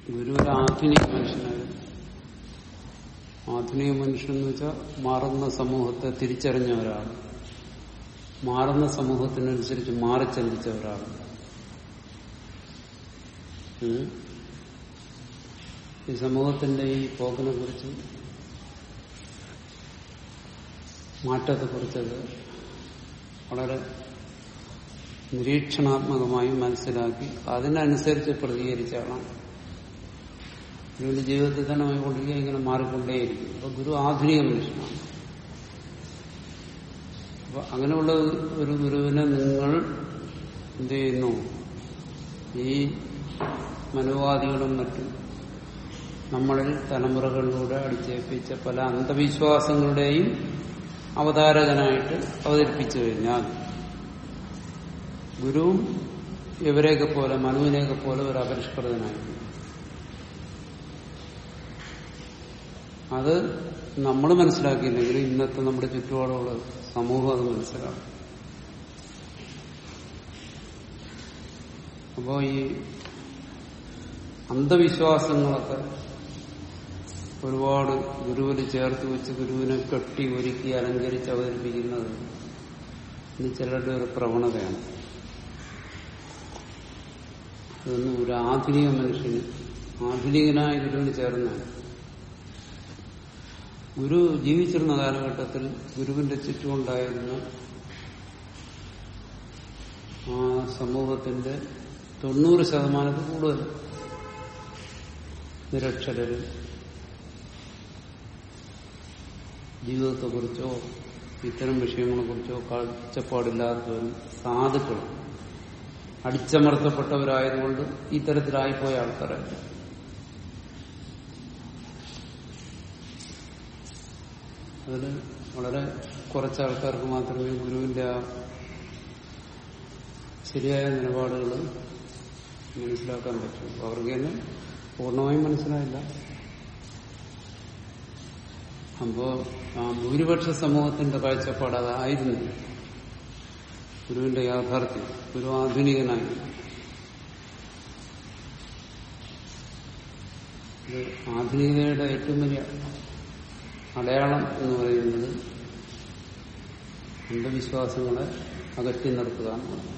ഗുരു ഒരു ആധുനിക മനുഷ്യനായിരുന്നു ആധുനിക മനുഷ്യൻ എന്ന് വെച്ചാൽ മാറുന്ന സമൂഹത്തെ തിരിച്ചറിഞ്ഞ ഒരാൾ മാറുന്ന സമൂഹത്തിനനുസരിച്ച് മാറി ചിന്തിച്ച ഒരാൾ ഉം. ഈ സമൂഹത്തിന്റെ ഈ പോക്കിനെ കുറിച്ച് മാറ്റത്തെക്കുറിച്ചത് വളരെ നിരീക്ഷണാത്മകമായി മനസ്സിലാക്കി അതിനനുസരിച്ച് പ്രതികരിച്ച ആളാണ് ഗുരുവിന്റെ ജീവിതത്തിൽ തന്നെ പോയിക്കൊണ്ടിരിക്കുക ഇങ്ങനെ മാറിക്കൊണ്ടേയിരിക്കും അപ്പൊ ഗുരു ആധുനിക മനുഷ്യനാണ് അപ്പൊ അങ്ങനെയുള്ള ഒരു ഗുരുവിനെ നിങ്ങൾ എന്ത് ചെയ്യുന്നു ഈ മനോവാദികളും മറ്റും നമ്മളിൽ തലമുറകളിലൂടെ അടിച്ചേൽപ്പിച്ച പല അന്ധവിശ്വാസങ്ങളുടെയും അവതാരകനായിട്ട് അവതരിപ്പിച്ചു കഴിഞ്ഞാൽ ഗുരുവും ഇവരെയൊക്കെ പോലെ മനുവിനെയൊക്കെ പോലെ ഒരു അപരിഷ്കൃതനായിരുന്നു അത് നമ്മൾ മനസ്സിലാക്കിയില്ലെങ്കിൽ ഇന്നത്തെ നമ്മുടെ ചുറ്റുപാടുള്ള സമൂഹം അത് മനസ്സിലാക്കും അപ്പോ ഈ അന്ധവിശ്വാസങ്ങളൊക്കെ ഒരുപാട് ഗുരുവിൽ ചേർത്ത് വെച്ച് ഗുരുവിനെ കെട്ടി ഒരുക്കി അലങ്കരിച്ച് അവതരിപ്പിക്കുന്നത് ഇന്ന് ചിലരുടെ ഒരു പ്രവണതയാണ് ഇതൊന്നും ഒരു ആധുനിക മനുഷ്യന് ആധുനികനായ ഗുരുവിന് ചേർന്നാണ് ഗുരു ജീവിച്ചിരുന്ന കാലഘട്ടത്തിൽ ഗുരുവിന്റെ ചുറ്റുമുണ്ടായിരുന്ന ആ സമൂഹത്തിന്റെ തൊണ്ണൂറ് ശതമാനത്തിൽ കൂടുതൽ നിരക്ഷരര് ജീവിതത്തെക്കുറിച്ചോ ഇത്തരം വിഷയങ്ങളെക്കുറിച്ചോ കാഴ്ചപ്പാടില്ലാത്തവരും സാധുക്കളും അടിച്ചമർത്തപ്പെട്ടവരായതുകൊണ്ട് ഇത്തരത്തിലായിപ്പോയ ആൾക്കാരായിരുന്നു അതിൽ വളരെ കുറച്ച് ആൾക്കാർക്ക് മാത്രമേ ഗുരുവിന്റെ ആ ശരിയായ നിലപാടുകൾ മനസ്സിലാക്കാൻ പറ്റൂ അവർക്ക് തന്നെ പൂർണ്ണമായും മനസ്സിലായില്ല അപ്പോ ആ ഭൂരിപക്ഷ സമൂഹത്തിന്റെ കാഴ്ചപ്പാട് അതായിരുന്നില്ല ഗുരുവിന്റെ യാഥാർത്ഥ്യം ഗുരു ആധുനികനായി ഇത് ആധുനികതയുടെ ഏറ്റവും വലിയ അടയാളം എന്ന് പറയുന്നത് അന്ധവിശ്വാസങ്ങളെ അകറ്റി നിർത്തുക എന്നുള്ളതാണ്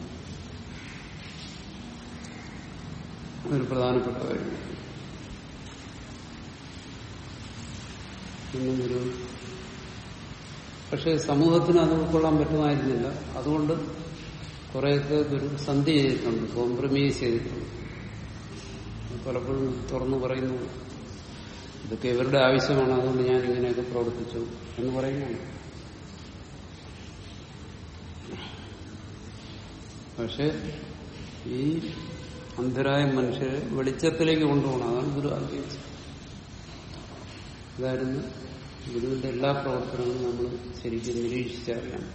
ഒരു പ്രധാനപ്പെട്ട കാര്യം ഇന്നും ഒരു പക്ഷെ സമൂഹത്തിന് അത് ഉൾക്കൊള്ളാൻ പറ്റുമായിരുന്നില്ല അതുകൊണ്ട് കുറെയൊക്കെ ഗുരു സന്ധി ചെയ്തിട്ടുണ്ട് കോംപ്രമൈസ് ചെയ്തിട്ടുണ്ട് പലപ്പോഴും തുറന്നു പറയുന്നു ഇതൊക്കെ ഇവരുടെ ആവശ്യമാണ് അതുകൊണ്ട് ഞാൻ ഇങ്ങനെയൊക്കെ പ്രവർത്തിച്ചു എന്ന് പറയുന്നതാണ് പക്ഷെ ഈ അന്ധരായ മനുഷ്യരെ വെളിച്ചത്തിലേക്ക് കൊണ്ടുപോകണം അതാണ് ഗുരു ആഗ്രഹിച്ചത് ഇതായിരുന്നു ഗുരുവിന്റെ എല്ലാ പ്രവർത്തനങ്ങളും നമ്മൾ ശരിക്കും നിരീക്ഷിച്ചറിയണം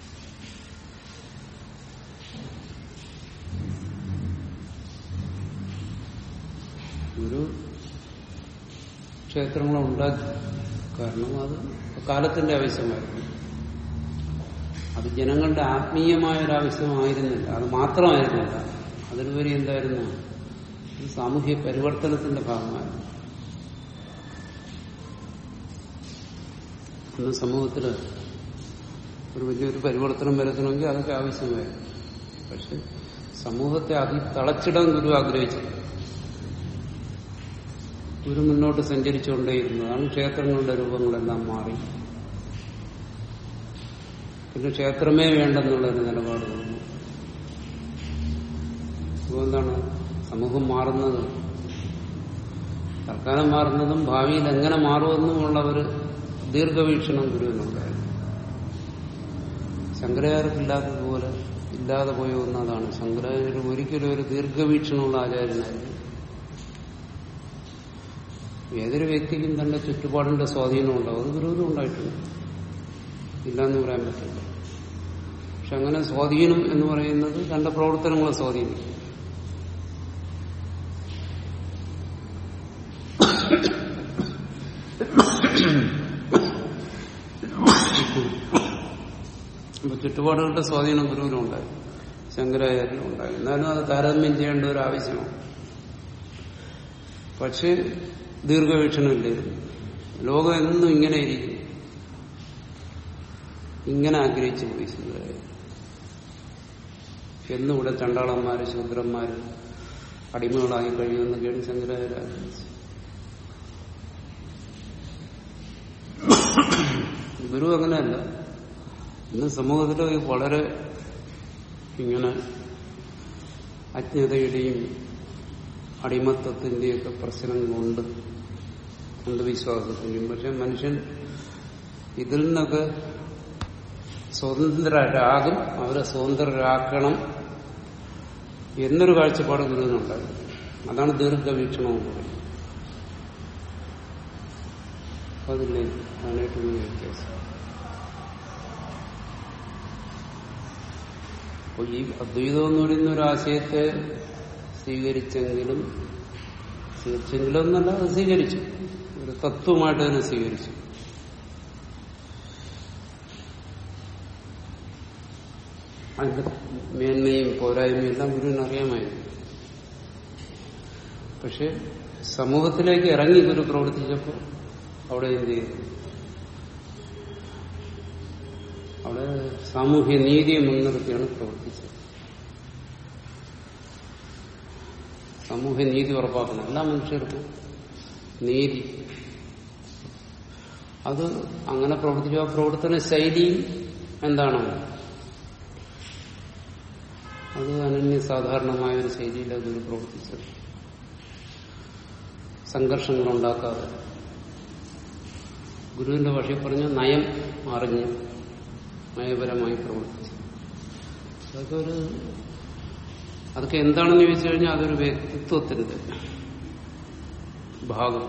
ഗുരു ക്ഷേത്രങ്ങളെ ഉണ്ടാക്കി കാരണം അത് കാലത്തിന്റെ ആവശ്യമായിരുന്നു അത് ജനങ്ങളുടെ ആത്മീയമായ ഒരു ആവശ്യമായിരുന്നില്ല അത് മാത്രമായിരുന്നില്ല അതിലുപരി എന്തായിരുന്നു ഈ സാമൂഹ്യ പരിവർത്തനത്തിന്റെ ഭാഗമായിരുന്നു ഇന്ന് സമൂഹത്തിൽ ഒരു വലിയൊരു പരിവർത്തനം വരുത്തണമെങ്കിൽ അതൊക്കെ ആവശ്യമായിരുന്നു പക്ഷെ സമൂഹത്തെ അതി തളച്ചിടാൻ ഗുരു ആഗ്രഹിച്ചു ഗുരു മുന്നോട്ട് സഞ്ചരിച്ചുകൊണ്ടേയിരുന്നതാണ് ക്ഷേത്രങ്ങളുടെ രൂപങ്ങളെല്ലാം മാറി പിന്നെ ക്ഷേത്രമേ വേണ്ടെന്നുള്ളൊരു നിലപാട് വന്നു അപ്പോൾ എന്താണ് സമൂഹം മാറുന്നത് തൽക്കാലം മാറുന്നതും ഭാവിയിൽ എങ്ങനെ മാറുമെന്നുമുള്ള ഒരു ദീർഘവീക്ഷണം ഗുരുവിനുണ്ടായിരുന്നു ശങ്കരാചാര്യർക്കില്ലാത്തതുപോലെ ഇല്ലാതെ പോയ ഒന്നതാണ് ശങ്കരാചാര്യർ ഒരിക്കലും ഒരു ദീർഘവീക്ഷണമുള്ള ആചാര്യനായിരുന്നു ഏതൊരു വ്യക്തിക്കും തന്റെ ചുറ്റുപാടിന്റെ സ്വാധീനം ഉണ്ടാവും അത് ഗുരുവിനും ഉണ്ടായിട്ടുണ്ട് ഇല്ലെന്ന് പറയാൻ പറ്റില്ല പക്ഷെ അങ്ങനെ സ്വാധീനം എന്ന് പറയുന്നത് തന്റെ പ്രവർത്തനങ്ങളെ സ്വാധീനിക്കും അപ്പൊ ചുറ്റുപാടുകളുടെ സ്വാധീനം ഗുരുവിനും ഉണ്ടായി ശങ്കരാചാര്യനും ഉണ്ടായി എന്നാലും അത് താരതമ്യം ചെയ്യേണ്ട ഒരു ആവശ്യമാണ് പക്ഷെ ദീർഘവീക്ഷണമില്ലായിരുന്നു ലോകം എന്നും ഇങ്ങനെ ഇരിക്കും ഇങ്ങനെ ആഗ്രഹിച്ചു പോയി ശങ്കരാചാര്യ എന്നും ഇവിടെ ചണ്ടാളന്മാര് ശൂദ്രന്മാര് അടിമകളായി കഴിയുമെന്നൊക്കെയാണ് ശങ്കരാചാര്യ ആഗ്രഹിച്ചത് ഗുരു അങ്ങനെയല്ല ഇന്ന് സമൂഹത്തിൽ വളരെ ഇങ്ങനെ അജ്ഞതയുടെയും അടിമത്തത്തിന്റെയൊക്കെ പ്രശ്നങ്ങളുണ്ട് അന്ധവിശ്വാസത്തിന്റെയും പക്ഷെ മനുഷ്യൻ ഇതിൽ നിന്നൊക്കെ സ്വതന്ത്രരാകും അവരെ സ്വതന്ത്രരാക്കണം എന്നൊരു കാഴ്ചപ്പാട് ഗുരുവിനുണ്ടായിരുന്നു അതാണ് ദീർഘവീക്ഷണം എന്ന് പറയുന്നത് അപ്പൊ അതില്ലേ അതിനായിട്ടുള്ള വ്യത്യാസം അപ്പൊ ഈ അദ്വൈതം എന്ന് പറയുന്ന ഒരു ആശയത്തെ സ്വീകരിച്ചെങ്കിലും സ്വീകരിച്ചെങ്കിലും എന്നല്ല അത് സ്വീകരിച്ചു ഒരു തത്വമായിട്ട് തന്നെ സ്വീകരിച്ചു അതിന്റെ മേന്മയും പോരായ്മയും എല്ലാം ഗുരുവിന് അറിയാമായിരുന്നു പക്ഷെ സമൂഹത്തിലേക്ക് ഇറങ്ങി ഗുരു പ്രവർത്തിച്ചപ്പോൾ അവിടെ എന്ത് ചെയ്തു അവിടെ സാമൂഹ്യ നീതിയെ മുൻനിർത്തിയാണ് പ്രവർത്തിച്ചത് സാമൂഹ്യ നീതി ഉറപ്പാക്കണം എല്ലാ മനുഷ്യർക്കും നീതി അത് അങ്ങനെ പ്രവർത്തിച്ച ആ പ്രവർത്തന ശൈലിയും എന്താണ് അത് അനന്യ സാധാരണമായ ഒരു ശൈലിയിലാണ് ഗുരു പ്രവർത്തിച്ചത് സംഘർഷങ്ങൾ ഉണ്ടാക്കാതെ ഗുരുവിന്റെ ഭാഷയിൽ പറഞ്ഞ നയം അറിഞ്ഞ് നയപരമായി പ്രവർത്തിച്ചു അതൊക്കെ ഒരു അതൊക്കെ എന്താണെന്ന് ചോദിച്ചു കഴിഞ്ഞാൽ അതൊരു വ്യക്തിത്വത്തിന്റെ ഭാഗം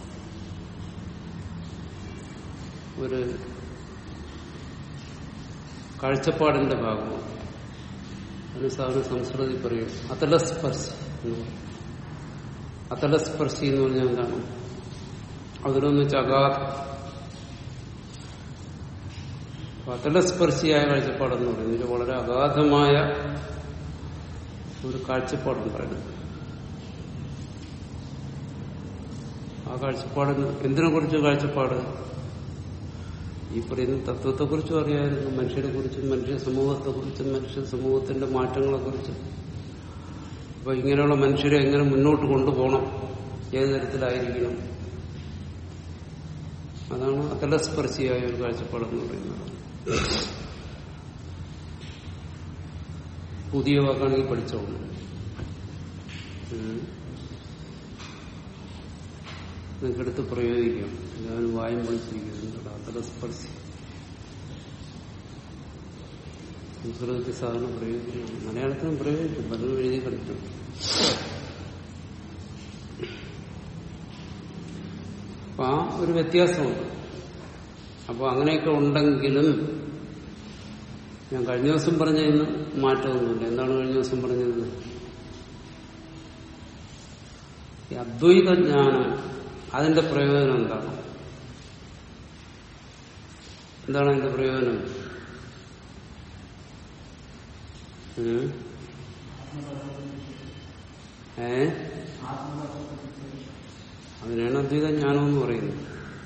ഒരു കാഴ്ചപ്പാടിന്റെ ഭാഗമാണ് അതിന് സാറിന് സംസ്കൃതി പറയും അതലസ്പർശി എന്ന് പറയും അതലസ്പർശി എന്ന് പറഞ്ഞാൽ എന്താണ് അതിലൊന്ന് ചകാത് അതലസ്പർശിയായ കാഴ്ചപ്പാടെന്ന് പറയുന്നത് ഇതിൽ വളരെ അഗാധമായ ഒരു കാഴ്ചപ്പാടുണ്ടായിരുന്നു ആ കാഴ്ചപ്പാട് എന്തിനെ കുറിച്ച് കാഴ്ചപ്പാട് ഈ പറയുന്ന തത്വത്തെക്കുറിച്ചും അറിയാമായിരുന്നു മനുഷ്യരെ കുറിച്ചും മനുഷ്യ സമൂഹത്തെക്കുറിച്ചും മനുഷ്യ സമൂഹത്തിന്റെ മാറ്റങ്ങളെക്കുറിച്ചും അപ്പൊ ഇങ്ങനെയുള്ള മനുഷ്യരെ എങ്ങനെ മുന്നോട്ട് കൊണ്ടുപോകണം ഏത് തരത്തിലായിരിക്കണം അതാണ് അതലസ്പർശിയായ ഒരു കാഴ്ചപ്പാടെന്ന് പറയുന്നത് പുതിയ വാക്കാണെങ്കിൽ പഠിച്ചോളൂ നിങ്ങൾക്കെടുത്ത് പ്രയോഗിക്കാം ഞാൻ വായം പഠിച്ചിരിക്കുന്നുണ്ട് അതലസ്പർശി സംസ്കൃതത്തിൽ സാധനം പ്രയോഗിക്കുന്നു മലയാളത്തിനും പ്രയോഗിക്കും പലരും എഴുതി കണ്ടിട്ടുണ്ട് അപ്പൊ ആ ഒരു വ്യത്യാസമുണ്ട് അപ്പൊ അങ്ങനെയൊക്കെ ഉണ്ടെങ്കിലും ഞാൻ കഴിഞ്ഞ ദിവസം പറഞ്ഞതിന് മാറ്റമൊന്നുമില്ല എന്താണ് കഴിഞ്ഞ ദിവസം പറഞ്ഞത് ഈ അദ്വൈത ജ്ഞാനം അതിന്റെ പ്രയോജനം എന്താണ് എന്താണ് അതിന്റെ പ്രയോജനം ഉം? ഏ അതിനാണ് അദ്വൈത ജ്ഞാനം എന്ന് പറയുന്നത്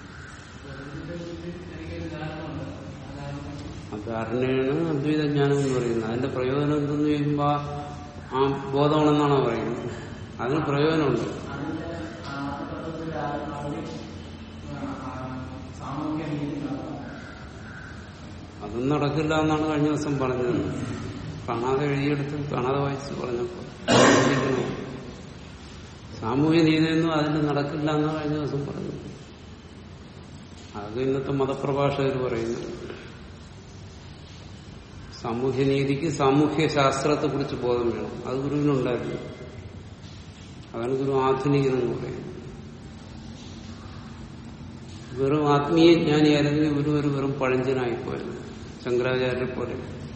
അധാരണയാണ് അദ്വൈത ജ്ഞാനം എന്ന് പറയുന്നത് അതിന്റെ പ്രയോജനം എന്തെന്ന് ചോദിക്കുമ്പോ ആ ബോധമാണെന്നാണോ പറയുന്നത് അതിന് പ്രയോജനമുണ്ട് അതും നടക്കില്ല എന്നാണ് കഴിഞ്ഞ ദിവസം പറഞ്ഞത് കാണാതെ എഴുതിയെടുത്ത് കാണാതെ വായിച്ച് പറഞ്ഞപ്പോൾ ശ്രദ്ധിക്കണം. സാമൂഹ്യ നീതിയൊന്നും അതിന് നടക്കില്ല എന്നാണ് കഴിഞ്ഞ ദിവസം പറഞ്ഞത് അത് ഇന്നത്തെ മതപ്രഭാഷകർ പറയുന്നത് സാമൂഹ്യ നീതിക്ക് സാമൂഹ്യ ശാസ്ത്രത്തെ കുറിച്ച് ബോധം വേണം അത് ഗുരുവിനുണ്ടായിരുന്നു അതാണ് ഗുരു ആധുനികൻ എന്ന് പറയുന്നത് വെറും ആത്മീയ ജ്ഞാനിയായിരുന്നെങ്കിൽ ഗുരു ഒരു വെറും പഴഞ്ചനായിപ്പോയിരുന്നു ശങ്കരാചാര്യരെ പോലെ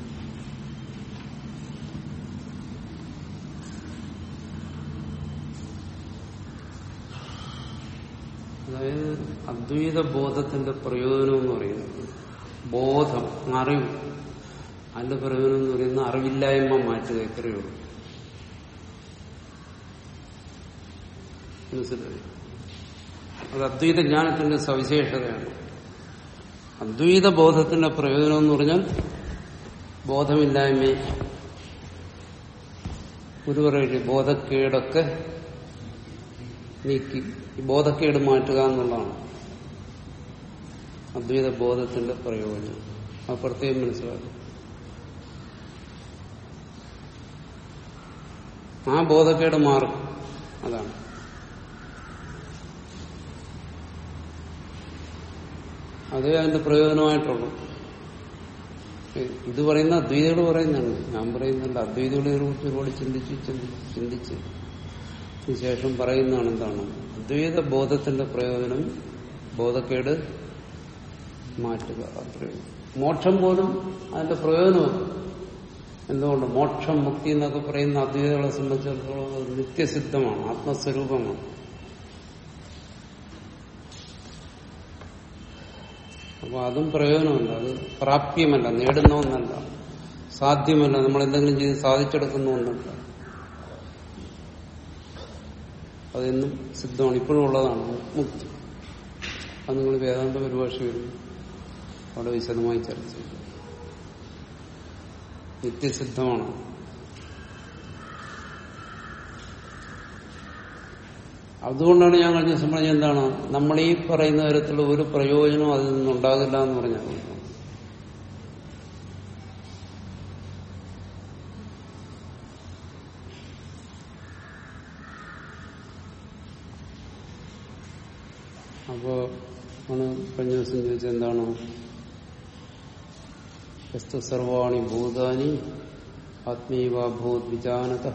അതായത് അദ്വൈത ബോധത്തിന്റെ പ്രയോജനം എന്ന് പറയുന്നത് ബോധം അറിവ് അതിന്റെ പ്രയോജനം എന്ന് പറയുന്ന അറിവില്ലായ്മ മാറ്റുക ഇത്രയേ ഉള്ളൂ മനസ്സിലായി അത് അദ്വൈത ജ്ഞാനത്തിന്റെ സവിശേഷതയാണ് അദ്വൈത ബോധത്തിന്റെ പ്രയോജനം എന്ന് പറഞ്ഞാൽ ബോധമില്ലായ്മ ഒരു പറയില്ലേ ബോധക്കേടൊക്കെ നീക്കി ഈ ബോധക്കേട് മാറ്റുക എന്നുള്ളതാണ് അദ്വൈത ബോധത്തിന്റെ പ്രയോജനം അത് പ്രത്യേകം മനസ്സിലാക്കും ആ ബോധക്കേട് മാറും അതാണ് അതേ അതിന്റെ പ്രയോജനമായിട്ടുള്ളൂ ഇത് പറയുന്ന അദ്വൈതികൾ പറയുന്നതാണ് ഞാൻ പറയുന്നില്ല അദ്വൈതികളെ കുറിച്ച് ഒരുപാട് ചിന്തിച്ച് ചിന്തിച്ച് ചിന്തിച്ച് ശേഷം പറയുന്നതാണ് എന്താണ് അദ്വൈത ബോധത്തിന്റെ പ്രയോജനം ബോധക്കേട് മാറ്റുക അത്രയേ ഉള്ളൂ. മോക്ഷം പോലും അതിന്റെ പ്രയോജനമാണ് എന്തുകൊണ്ട് മോക്ഷം മുക്തി എന്നൊക്കെ പറയുന്ന അദ്വൈതകളെ സംബന്ധിച്ചിടത്തോളം അത് നിത്യസിദ്ധമാണ് ആത്മസ്വരൂപമാണ് അപ്പൊ അതും പ്രയോജനമല്ല അത് പ്രാപ്യമല്ല നേടുന്ന ഒന്നല്ല സാധ്യമല്ല നമ്മൾ എന്തെങ്കിലും ചെയ്ത് സാധിച്ചെടുക്കുന്ന ഒന്നല്ല അതെന്നും സിദ്ധമാണ് ഇപ്പോഴും ഉള്ളതാണ് മുക്തി അത് നിങ്ങൾ വേദാന്ത പരിഭാഷ വരും അവിടെ വിശദമായി ചർച്ച ചെയ്യും നിത്യസിദ്ധമാണ് അതുകൊണ്ടാണ് ഞാൻ കഴിഞ്ഞ ദിവസം പറഞ്ഞത് എന്താണ് നമ്മൾ ഈ പറയുന്ന തരത്തിലുള്ള ഒരു പ്രയോജനവും അതിൽ നിന്നുണ്ടാകില്ല എന്ന് പറഞ്ഞാൽ അപ്പോ ആണ് കഴിഞ്ഞ ദിവസം ചോദിച്ചത് എന്താണ് വസ്തു സർവാണി ഭൂതാനി ആത്മീയഭൂത് വിജാനത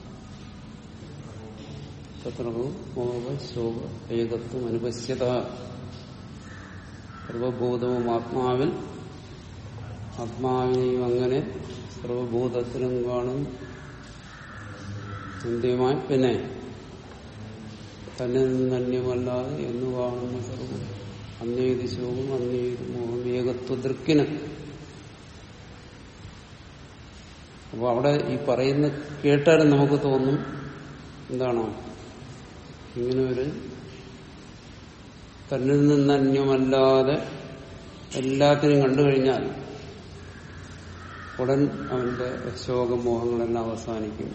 മോഹ ശോഭ ഏകത്വം അനുപശ്യത സർവഭൂതവും ആത്മാവിൽ ആത്മാവിനെയും അങ്ങനെ സർവഭൂതത്തിലും കാണും ചിന്തയുമായി പിന്നെ തന്നെ നന്യമല്ലാതെ എന്ന് കാണുന്ന സർവം അന്നേത് ശോകം അന്നേത് മോഹം ഏകത്വ ദൃക്കിന് അപ്പൊ അവിടെ ഈ പറയുന്ന കേട്ടാലും നമുക്ക് തോന്നും എന്താണോ ഇങ്ങനെ ഒരു തന്നിൽ നിന്ന് അന്യമല്ലാതെ എല്ലാത്തിനും കണ്ടു കഴിഞ്ഞാൽ ഉടൻ അവന്റെ ശോകമോഹങ്ങളെല്ലാം അവസാനിക്കും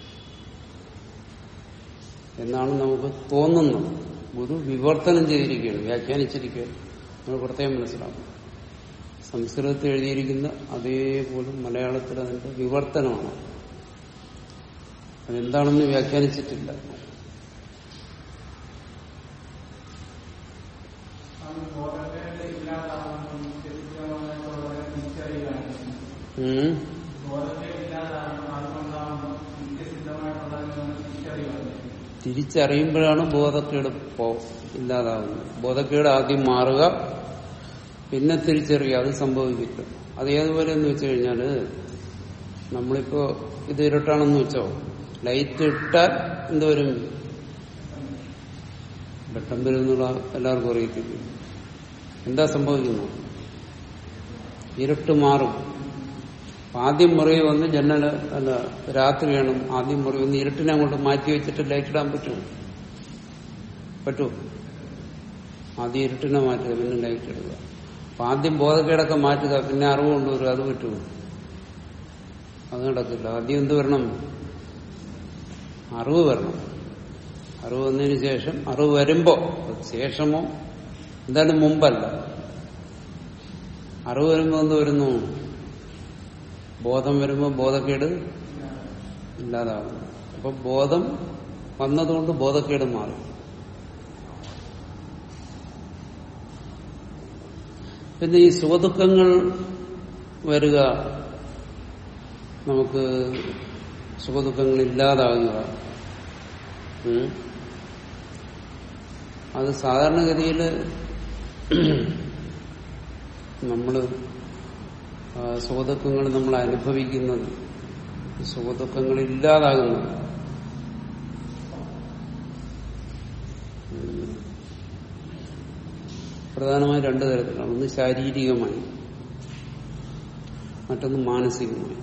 എന്നാണ് നമുക്ക് തോന്നുന്നത് ഗുരു വിവർത്തനം ചെയ്തിരിക്കുകയാണ് വ്യാഖ്യാനിച്ചിരിക്കുകയാണ് നമ്മൾ പ്രത്യേകം മനസ്സിലാക്കണം സംസ്കൃതത്തിൽ എഴുതിയിരിക്കുന്ന അതേപോലെ മലയാളത്തിൽ അതിന്റെ വിവർത്തനമാണ് അതെന്താണെന്ന് വ്യാഖ്യാനിച്ചിട്ടില്ല ഉം. തിരിച്ചറിയുമ്പോഴാണ് ബോധക്കേട് പോ ഇല്ലാതാവുന്നത് ബോധക്കേട് ആദ്യം മാറുക പിന്നെ തിരിച്ചറിയുക അത് സംഭവിക്കില്ല അത് ഏതുപോലെ എന്ന് വെച്ച് കഴിഞ്ഞാല് നമ്മളിപ്പോ ഇത് ഇരുട്ടാണെന്ന് വെച്ചോ ലൈറ്റ് ഇട്ടാൽ എന്തോരും വെട്ടം വരുന്നുള്ള എല്ലാവർക്കും അറിയത്തില്ല എന്താ സംഭവിക്കുന്നത് ഇരുട്ട് മാറും ആദ്യം മുറി വന്ന് ജനൽ അല്ല രാത്രിയാണ് ആദ്യം മുറി വന്ന് ഇരുട്ടിനെ അങ്ങോട്ട് മാറ്റി വെച്ചിട്ട് ലൈറ്റ് ഇടാൻ പറ്റുമോ പറ്റുമോ ആദ്യം ഇരുട്ടിനെ മാറ്റുക പിന്നെ ലൈറ്റ് ഇടുക അപ്പൊ ആദ്യം ബോധക്കേടൊക്കെ മാറ്റുക പിന്നെ അറിവ് കൊണ്ടുവരിക അത് പറ്റുമോ അത് നടക്കില്ല ആദ്യം എന്ത് വരണം അറിവ് വരണം അറിവ് വന്നതിന് ശേഷം അറിവ് വരുമ്പോ ശേഷമോ എന്തായാലും മുമ്പല്ല അറിവ് വരുമ്പോ എന്ത് വരുന്നു ബോധം വരുമ്പോൾ ബോധക്കേട് ഇല്ലാതാകുന്നു അപ്പൊ ബോധം വന്നതുകൊണ്ട് ബോധക്കേട് മാറി പിന്നെ ഈ സുഖദുഃഖങ്ങൾ വരിക നമുക്ക് സുഖദുഃഖങ്ങൾ ഇല്ലാതാകുക ഉം. അത് സാധാരണഗതിയിൽ നമ്മള് ആ, സുഖദുഃഖങ്ങൾ നമ്മൾ അനുഭവിക്കുന്നത് സുഖദുഃഖങ്ങൾ ഇല്ലാതാകുന്നത് ഉം. പ്രധാനമായും രണ്ടു തരത്തിലാണ് ഒന്ന് ശാരീരികമായി മറ്റൊന്ന് മാനസികമായി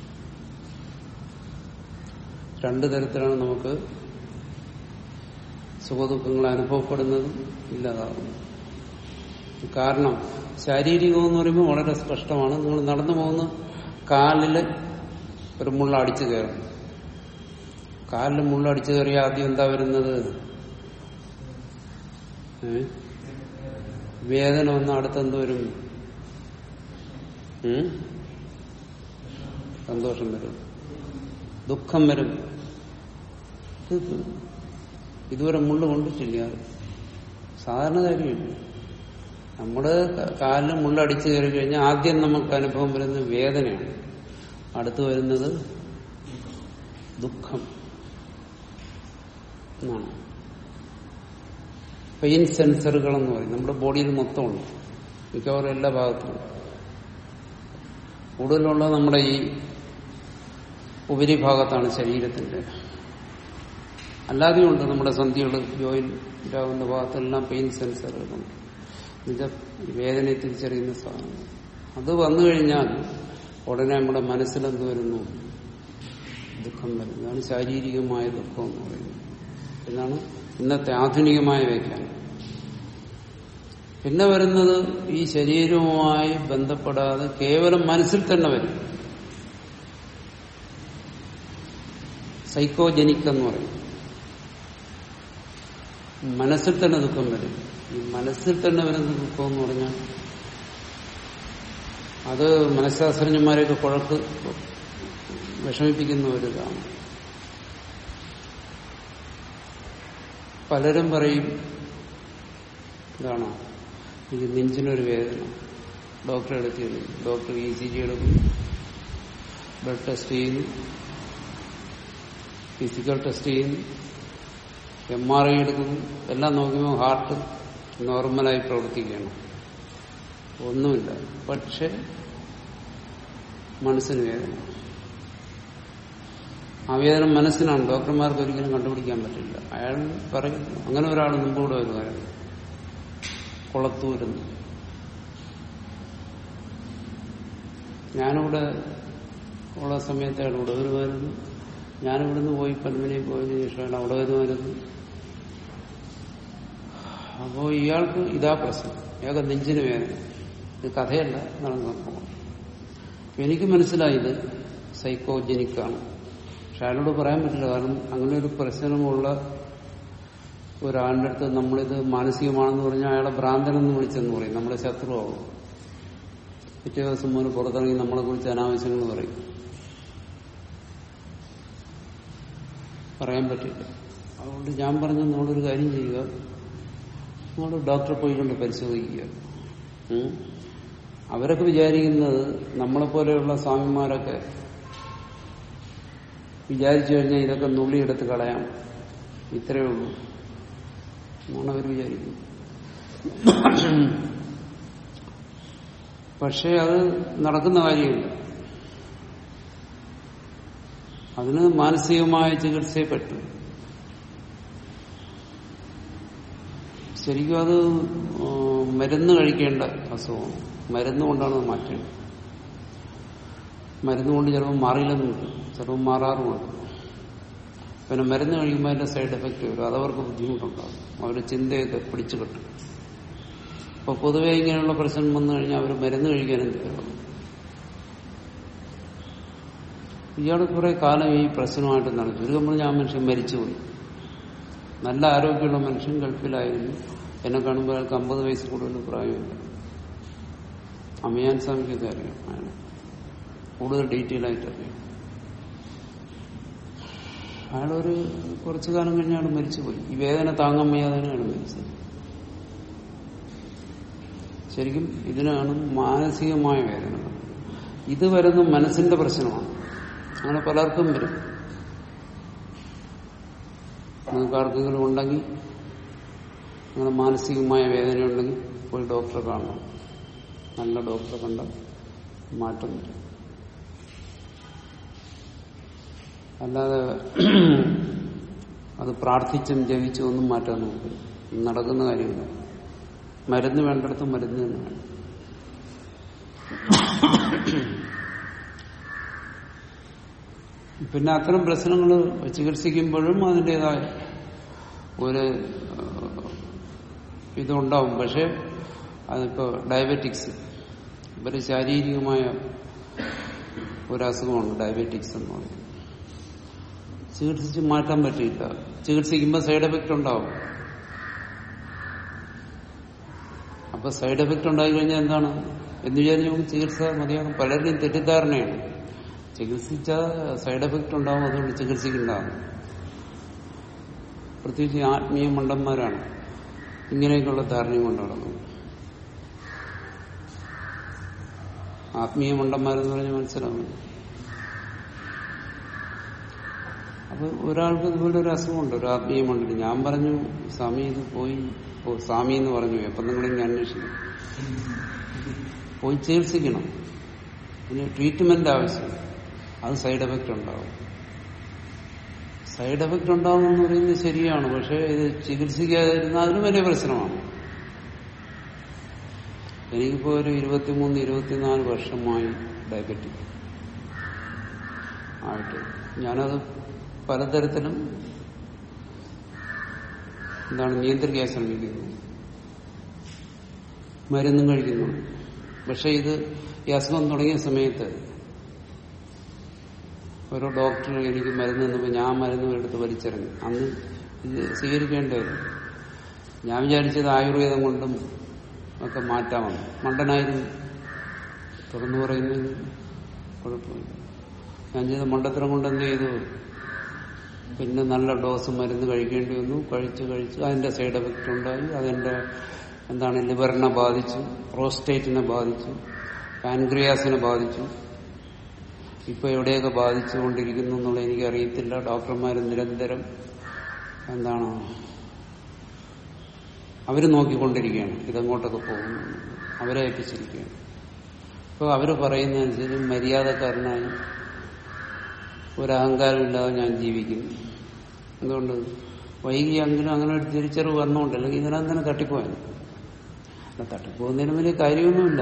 രണ്ടു തരത്തിലാണ് നമുക്ക് സുഖദുഃഖങ്ങൾ അനുഭവപ്പെടുന്നതും ഇല്ലാതാകുന്നു കാരണം ശാരീരികം എന്ന് പറയുമ്പോൾ വളരെ സ്പഷ്ടമാണ് നിങ്ങൾ നടന്നു പോകുന്ന കാലിൽ ഒരു മുള്ള അടിച്ചു കയറും കാലിൽ മുള്ള അടിച്ചു കയറിയ ആദ്യം എന്താ വരുന്നത് ഏ? വേദന വന്ന അടുത്തെന്ത് വരും ഉം? സന്തോഷം വരും ദുഃഖം വരും ഇത് ഇതുവരെ മുള്ളു കൊണ്ടിട്ടില്ല സാധാരണ കാര്യമില്ല നമ്മുടെ കാലിന് മുള്ളടിച്ചു കയറി കഴിഞ്ഞാൽ ആദ്യം നമുക്ക് അനുഭവം വരുന്നത് വേദനയാണ് അടുത്ത് വരുന്നത് ദുഃഖം എന്നാണ് പെയിൻ സെൻസറുകൾ എന്ന് പറയും നമ്മുടെ ബോഡിയിൽ മൊത്തമുണ്ട് മിക്കവാറും എല്ലാ ഭാഗത്തും കൂടുതലുള്ള നമ്മുടെ ഈ ഉപരിഭാഗത്താണ് ശരീരത്തിന്റെ അല്ലാതെയും ഉണ്ട് നമ്മുടെ സന്ധികൾ ജോയിന്റ് ആകുന്ന ഭാഗത്തെല്ലാം പെയിൻ സെൻസറുകളുണ്ട് എന്നുവെച്ചാൽ വേദനയെ തിരിച്ചറിയുന്ന സാധനം അത് വന്നു കഴിഞ്ഞാൽ ഉടനെ നമ്മുടെ മനസ്സിലെന്ത് വരുന്നു ദുഃഖം വരുന്നു ഇതാണ് ശാരീരികമായ ദുഃഖം എന്ന് പറയുന്നത് എന്നാണ് ഇന്നത്തെ ആധുനികമായ വ്യാഖ്യാനം പിന്നെ വരുന്നത് ഈ ശരീരവുമായി ബന്ധപ്പെടാതെ കേവലം മനസ്സിൽ തന്നെ വരും സൈക്കോജനിക് എന്ന് പറയും മനസ്സിൽ തന്നെ ദുഃഖം വരും ഈ മനസ്സിൽ തന്നെ വരുന്ന ദുഃഖം എന്ന് പറഞ്ഞാൽ അത് മനഃശാസ്ത്രജ്ഞന്മാരെയൊക്കെ കുഴക്ക് വിഷമിപ്പിക്കുന്ന ഒരു ഇതാണ് പലരും പറയും ഇതാണോ എനിക്ക് നെഞ്ചിനൊരു വേദന ഡോക്ടറെ എടുത്തിരുന്നു ഡോക്ടർ ഇ സി ജി എടുക്കുന്നു ബ്ലഡ് ടെസ്റ്റ് ചെയ്യുന്നു ഫിസിക്കൽ ടെസ്റ്റ് ചെയ്യുന്നു എം ആർ ഐ എടുക്കുന്നു എല്ലാം നോക്കുമ്പോൾ ഹാർട്ട് നോർമലായി പ്രവർത്തിക്കുകയാണ് ഒന്നുമില്ല പക്ഷെ മനസ്സിന് വേദന ആ വേദന മനസ്സിനാണ് ഡോക്ടർമാർക്ക് ഒരിക്കലും കണ്ടുപിടിക്കാൻ പറ്റില്ല അയാൾ പറയുന്നു അങ്ങനെ ഒരാൾ മുമ്പൂടെ വരുമായിരുന്നു കുളത്തൂരുന്ന് ഞാനിവിടെ ഉള്ള സമയത്ത് അയാൾ ഇവിടെ വരുമായിരുന്നു ഞാനിവിടുന്ന് പോയി പന്മനെ പോയതിനു ശേഷം അയാൾ അവിടെ വരുമായിരുന്നു അപ്പോ ഇയാൾക്ക് ഇതാ പ്രശ്നം ഇയാൾക്ക് നെഞ്ചിന് വേദന ഇത് കഥയല്ല നടന്ന സംഭവം എനിക്ക് മനസ്സിലായി ഇത് സൈക്കോജനിക്കാണ് പക്ഷെ അയാളോട് പറയാൻ പറ്റില്ല കാരണം അങ്ങനെ ഒരു പ്രശ്നമുള്ള ഒരാളുടെ അടുത്ത് നമ്മളിത് മാനസികമാണെന്ന് പറഞ്ഞാൽ അയാളെ ഭ്രാന്തനെന്ന് വിളിച്ചെന്ന് പറയും നമ്മുടെ ശത്രുവാകും പിറ്റേ ദിവസം മുതൽ പുറത്തിറങ്ങി നമ്മളെ കുറിച്ച് അനാവശ്യങ്ങൾ പറയും പറയാൻ പറ്റില്ല അതുകൊണ്ട് ഞാൻ പറഞ്ഞ നമ്മളൊരു കാര്യം ചെയ്യുക നമ്മൾ ഡോക്ടറെ പോയി കൊണ്ട് പരിശോധിക്കുക ഉം. അവരൊക്കെ വിചാരിക്കുന്നത് നമ്മളെപ്പോലെയുള്ള സ്വാമിമാരൊക്കെ വിചാരിച്ചു കഴിഞ്ഞാൽ ഇതൊക്കെ നുള്ളിയെടുത്ത് കളയാം ഇത്രയേ ഉള്ളൂ എന്നാണ് അവർ വിചാരിക്കുന്നത് പക്ഷേ അത് നടക്കുന്ന കാര്യമില്ല അതിന് മാനസികമായ ചികിത്സയെ പറ്റും ശരിക്കും അത് ആ, മരുന്ന് കഴിക്കേണ്ട അസുഖമാണ് മരുന്ന് കൊണ്ടാണ് അത് മാറ്റേണ്ടത് മരുന്ന് കൊണ്ട് ചിലപ്പോൾ മാറിയില്ലെന്ന് കിട്ടും ചിലപ്പോൾ മാറാറുമുണ്ട് പിന്നെ മരുന്ന് കഴിക്കുമ്പോൾ അതിന്റെ സൈഡ് എഫക്റ്റ് വരും അതവർക്ക് ബുദ്ധിമുട്ടുണ്ടാകും അവർ ചിന്തയൊക്കെ പിടിച്ചു കിട്ടും അപ്പൊ പൊതുവെ ഇങ്ങനെയുള്ള പ്രശ്നം വന്നു കഴിഞ്ഞാൽ അവർ മരുന്ന് കഴിക്കാനും തയ്യാറാവും ഇയാൾ കുറെ കാലം ഈ പ്രശ്നമായിട്ട് നടന്നു ചുരുക്കം പറഞ്ഞാൽ ആ മനുഷ്യൻ മരിച്ചുപോയി നല്ല ആരോഗ്യമുള്ള മനുഷ്യൻ ഗൾഫിലായിരുന്നു എന്നെ കാണുമ്പോൾ അയാൾക്ക് അമ്പത് വയസ്സ് കൂടുതൽ പ്രായമില്ല അമ്മയാൻ സ്വാമിക്കൊക്കെ അറിയാം അയാൾ കൂടുതൽ ഡീറ്റെയിൽ ആയിട്ട് അറിയാം അയാളൊരു കുറച്ചു കാലം കഴിഞ്ഞ് അയാൾ മരിച്ചുപോയി ഈ വേദന താങ്ങാൻ വയ്യാതെയാണ് അയാൾ മരിച്ചത് ശരിക്കും ഇതിനാണ് മാനസികമായ വേദന ഇത് വരുന്ന മനസ്സിന്റെ പ്രശ്നമാണ് അങ്ങനെ പലർക്കും വരും നിങ്ങൾക്ക് ആർക്കെങ്കിലും ഉണ്ടെങ്കിൽ അങ്ങനെ മാനസികമായ വേദന ഉണ്ടെങ്കിൽ പോയി ഡോക്ടറെ കാണണം നല്ല ഡോക്ടറെ കണ്ട മാറ്റം വരും അല്ലാതെ അത് പ്രാർത്ഥിച്ചും ജപിച്ചും ഒന്നും മാറ്റാൻ നോക്കില്ല നടക്കുന്ന കാര്യമില്ല മരുന്ന് വേണ്ടിടത്ത് മരുന്ന് തന്നെ വേണം പിന്നെ അത്തരം പ്രശ്നങ്ങൾ ചികിത്സിക്കുമ്പോഴും അതിൻ്റെതായ ഒരു ഇതുണ്ടാവും പക്ഷെ അതിപ്പോ ഡയബറ്റിക്സ് ഇവര് ശാരീരികമായ ഒരു അസുഖമാണ് ഡയബറ്റിക്സ് എന്ന് പറയുന്നത് ചികിത്സിച്ച് മാറ്റാൻ പറ്റില്ല ചികിത്സിക്കുമ്പോൾ സൈഡ് എഫക്റ്റ് ഉണ്ടാവും അപ്പൊ സൈഡ് എഫക്റ്റ് ഉണ്ടായി കഴിഞ്ഞാൽ എന്താണ് എന്ന് വിചാരിച്ച് നമുക്ക് ചികിത്സ മതിയാകും പലരുടെയും തെറ്റിദ്ധാരണയാണ് ചികിത്സിച്ചാൽ സൈഡ് എഫക്റ്റ് ഉണ്ടാവും അതുകൊണ്ട് ചികിത്സിക്കുണ്ടാകും പ്രത്യേകിച്ച് ആത്മീയ മണ്ടന്മാരാണ് ഇങ്ങനെയൊക്കെയുള്ള ധാരണയും കൊണ്ട് നടക്കുന്നത് ആത്മീയ മണ്ടന്മാരെന്ന് പറഞ്ഞാൽ മനസ്സിലാവും അപ്പൊ ഒരാൾക്ക് ഇതുപോലെ ഒരു അസുഖമുണ്ട് ഒരു ആത്മീയ മണ്ഡലം ഞാൻ പറഞ്ഞു സ്വാമി ഇത് പോയി ഓ സ്വാമി എന്ന് പറഞ്ഞു അപ്പൊ നിങ്ങളിങ്ങനെ അന്വേഷിക്കണം പോയി ചികിത്സിക്കണം പിന്നെ ട്രീറ്റ്മെന്റ് ആവശ്യം അത് സൈഡ് എഫക്റ്റ് ഉണ്ടാവും സൈഡ് എഫക്റ്റ് ഉണ്ടാവും എന്ന് പറയുന്നത് ശരിയാണ് പക്ഷെ ഇത് ചികിത്സിക്കാതിരുന്ന അതിന് വലിയ പ്രശ്നമാണ് എനിക്കിപ്പോ ഒരു ഇരുപത്തിമൂന്ന് ഇരുപത്തിനാല് വർഷമായി ഡയബറ്റിക് ആയിട്ട് ഞാനത് പലതരത്തിലും എന്താണ് നിയന്ത്രിക്കാൻ ശ്രമിക്കുന്നു മരുന്നും കഴിക്കുന്നു പക്ഷെ ഇത് ഈ അസുഖം തുടങ്ങിയ സമയത്ത് ഓരോ ഡോക്ടർ എനിക്ക് മരുന്ന് തന്നപ്പോൾ ഞാൻ മരുന്ന് എടുത്ത് വലിച്ചെറിഞ്ഞു അന്ന് ഇത് സ്വീകരിക്കേണ്ടതായിരുന്നു ഞാൻ വിചാരിച്ചത് ആയുർവേദം കൊണ്ടും ഒക്കെ മാറ്റാമെന്ന് മണ്ടനായിരുന്നു തുറന്നു പറയുന്നത് കുഴപ്പമില്ല ഞാൻ ചെയ്ത മണ്ടത്തരം കൊണ്ട് എന്ത് ചെയ്തു പിന്നെ നല്ല ഡോസ് മരുന്ന് കഴിക്കേണ്ടി വന്നു കഴിച്ച് കഴിച്ച് അതിന്റെ സൈഡ് എഫക്റ്റ് ഉണ്ടായി അതെന്റെ എന്താണ് ലിവറിനെ ബാധിച്ചു പ്രോസ്റ്റേറ്റിനെ ബാധിച്ചു പാൻക്രിയാസിനെ ബാധിച്ചു ഇപ്പൊ എവിടെയൊക്കെ ബാധിച്ചുകൊണ്ടിരിക്കുന്നു എന്നുള്ളത് എനിക്കറിയത്തില്ല ഡോക്ടർമാർ നിരന്തരം എന്താണ് അവര് നോക്കിക്കൊണ്ടിരിക്കുകയാണ് ഇതെങ്ങോട്ടൊക്കെ പോകുന്നു അവരെ ഏൽപ്പിച്ചിരിക്കുകയാണ് അപ്പോൾ അവര് പറയുന്നതനുസരിച്ച് മര്യാദക്കാരനായി ഒരഹങ്കാരമില്ലാതെ ഞാൻ ജീവിക്കുന്നു എന്തുകൊണ്ട് വൈകിയെങ്കിലും അങ്ങനെ ഒരു തിരിച്ചറിവ് വന്നുകൊണ്ട് അല്ലെങ്കിൽ ഇതിനകം തന്നെ തട്ടിപ്പോയാൽ അല്ല തട്ടിപ്പോകുന്നതിന് വലിയ കാര്യമൊന്നുമില്ല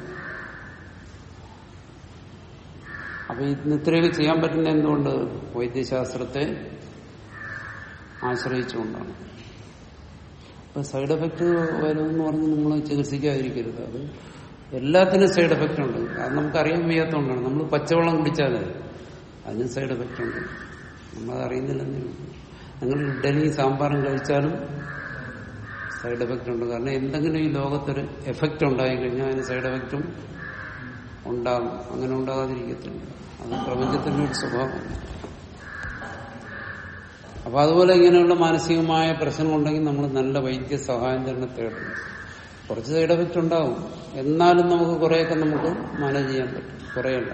അപ്പൊ ഇന്ന് ഇത്രയൊക്കെ ചെയ്യാൻ പറ്റുന്ന എന്തുകൊണ്ട് വൈദ്യശാസ്ത്രത്തെ ആശ്രയിച്ചുകൊണ്ടാണ് അപ്പൊ സൈഡ് എഫക്റ്റ് വരുമെന്ന് പറഞ്ഞ് നമ്മൾ ചികിത്സിക്കാതിരിക്കരുത് അത് എല്ലാത്തിനും സൈഡ് എഫക്റ്റ് ഉണ്ട് അത് നമുക്കറിയാൻ വയ്യാത്തതുകൊണ്ടാണ് നമ്മൾ പച്ചവെള്ളം കുടിച്ചാൽ അതിനും സൈഡ് എഫക്റ്റ് ഉണ്ട് നമ്മളത് അറിയുന്നില്ലെന്നേ ഉള്ളൂ നിങ്ങൾ ഇഡലി സാമ്പാറും കഴിച്ചാലും സൈഡ് എഫക്റ്റ് ഉണ്ട് കാരണം എന്തെങ്കിലും ഈ ലോകത്തൊരു എഫക്റ്റ് ഉണ്ടായി കഴിഞ്ഞാൽ അതിന് സൈഡ് എഫക്റ്റും ഉണ്ടാകും അങ്ങനെ ഉണ്ടാകാതിരിക്കത്തില്ല അത് പ്രപഞ്ചത്തിന്റെ ഒരു സ്വഭാവമാണ് അപ്പൊ അതുപോലെ ഇങ്ങനെയുള്ള മാനസികമായ പ്രശ്നങ്ങളുണ്ടെങ്കിൽ നമ്മൾ നല്ല വൈദ്യ സഹായം തന്നെ തേടണം കുറച്ച് സൈഡ് എഫക്റ്റ് ഉണ്ടാവും എന്നാലും നമുക്ക് കുറെയൊക്കെ നമുക്ക് മാനേജ് ചെയ്യാൻ പറ്റും കുറെയല്ല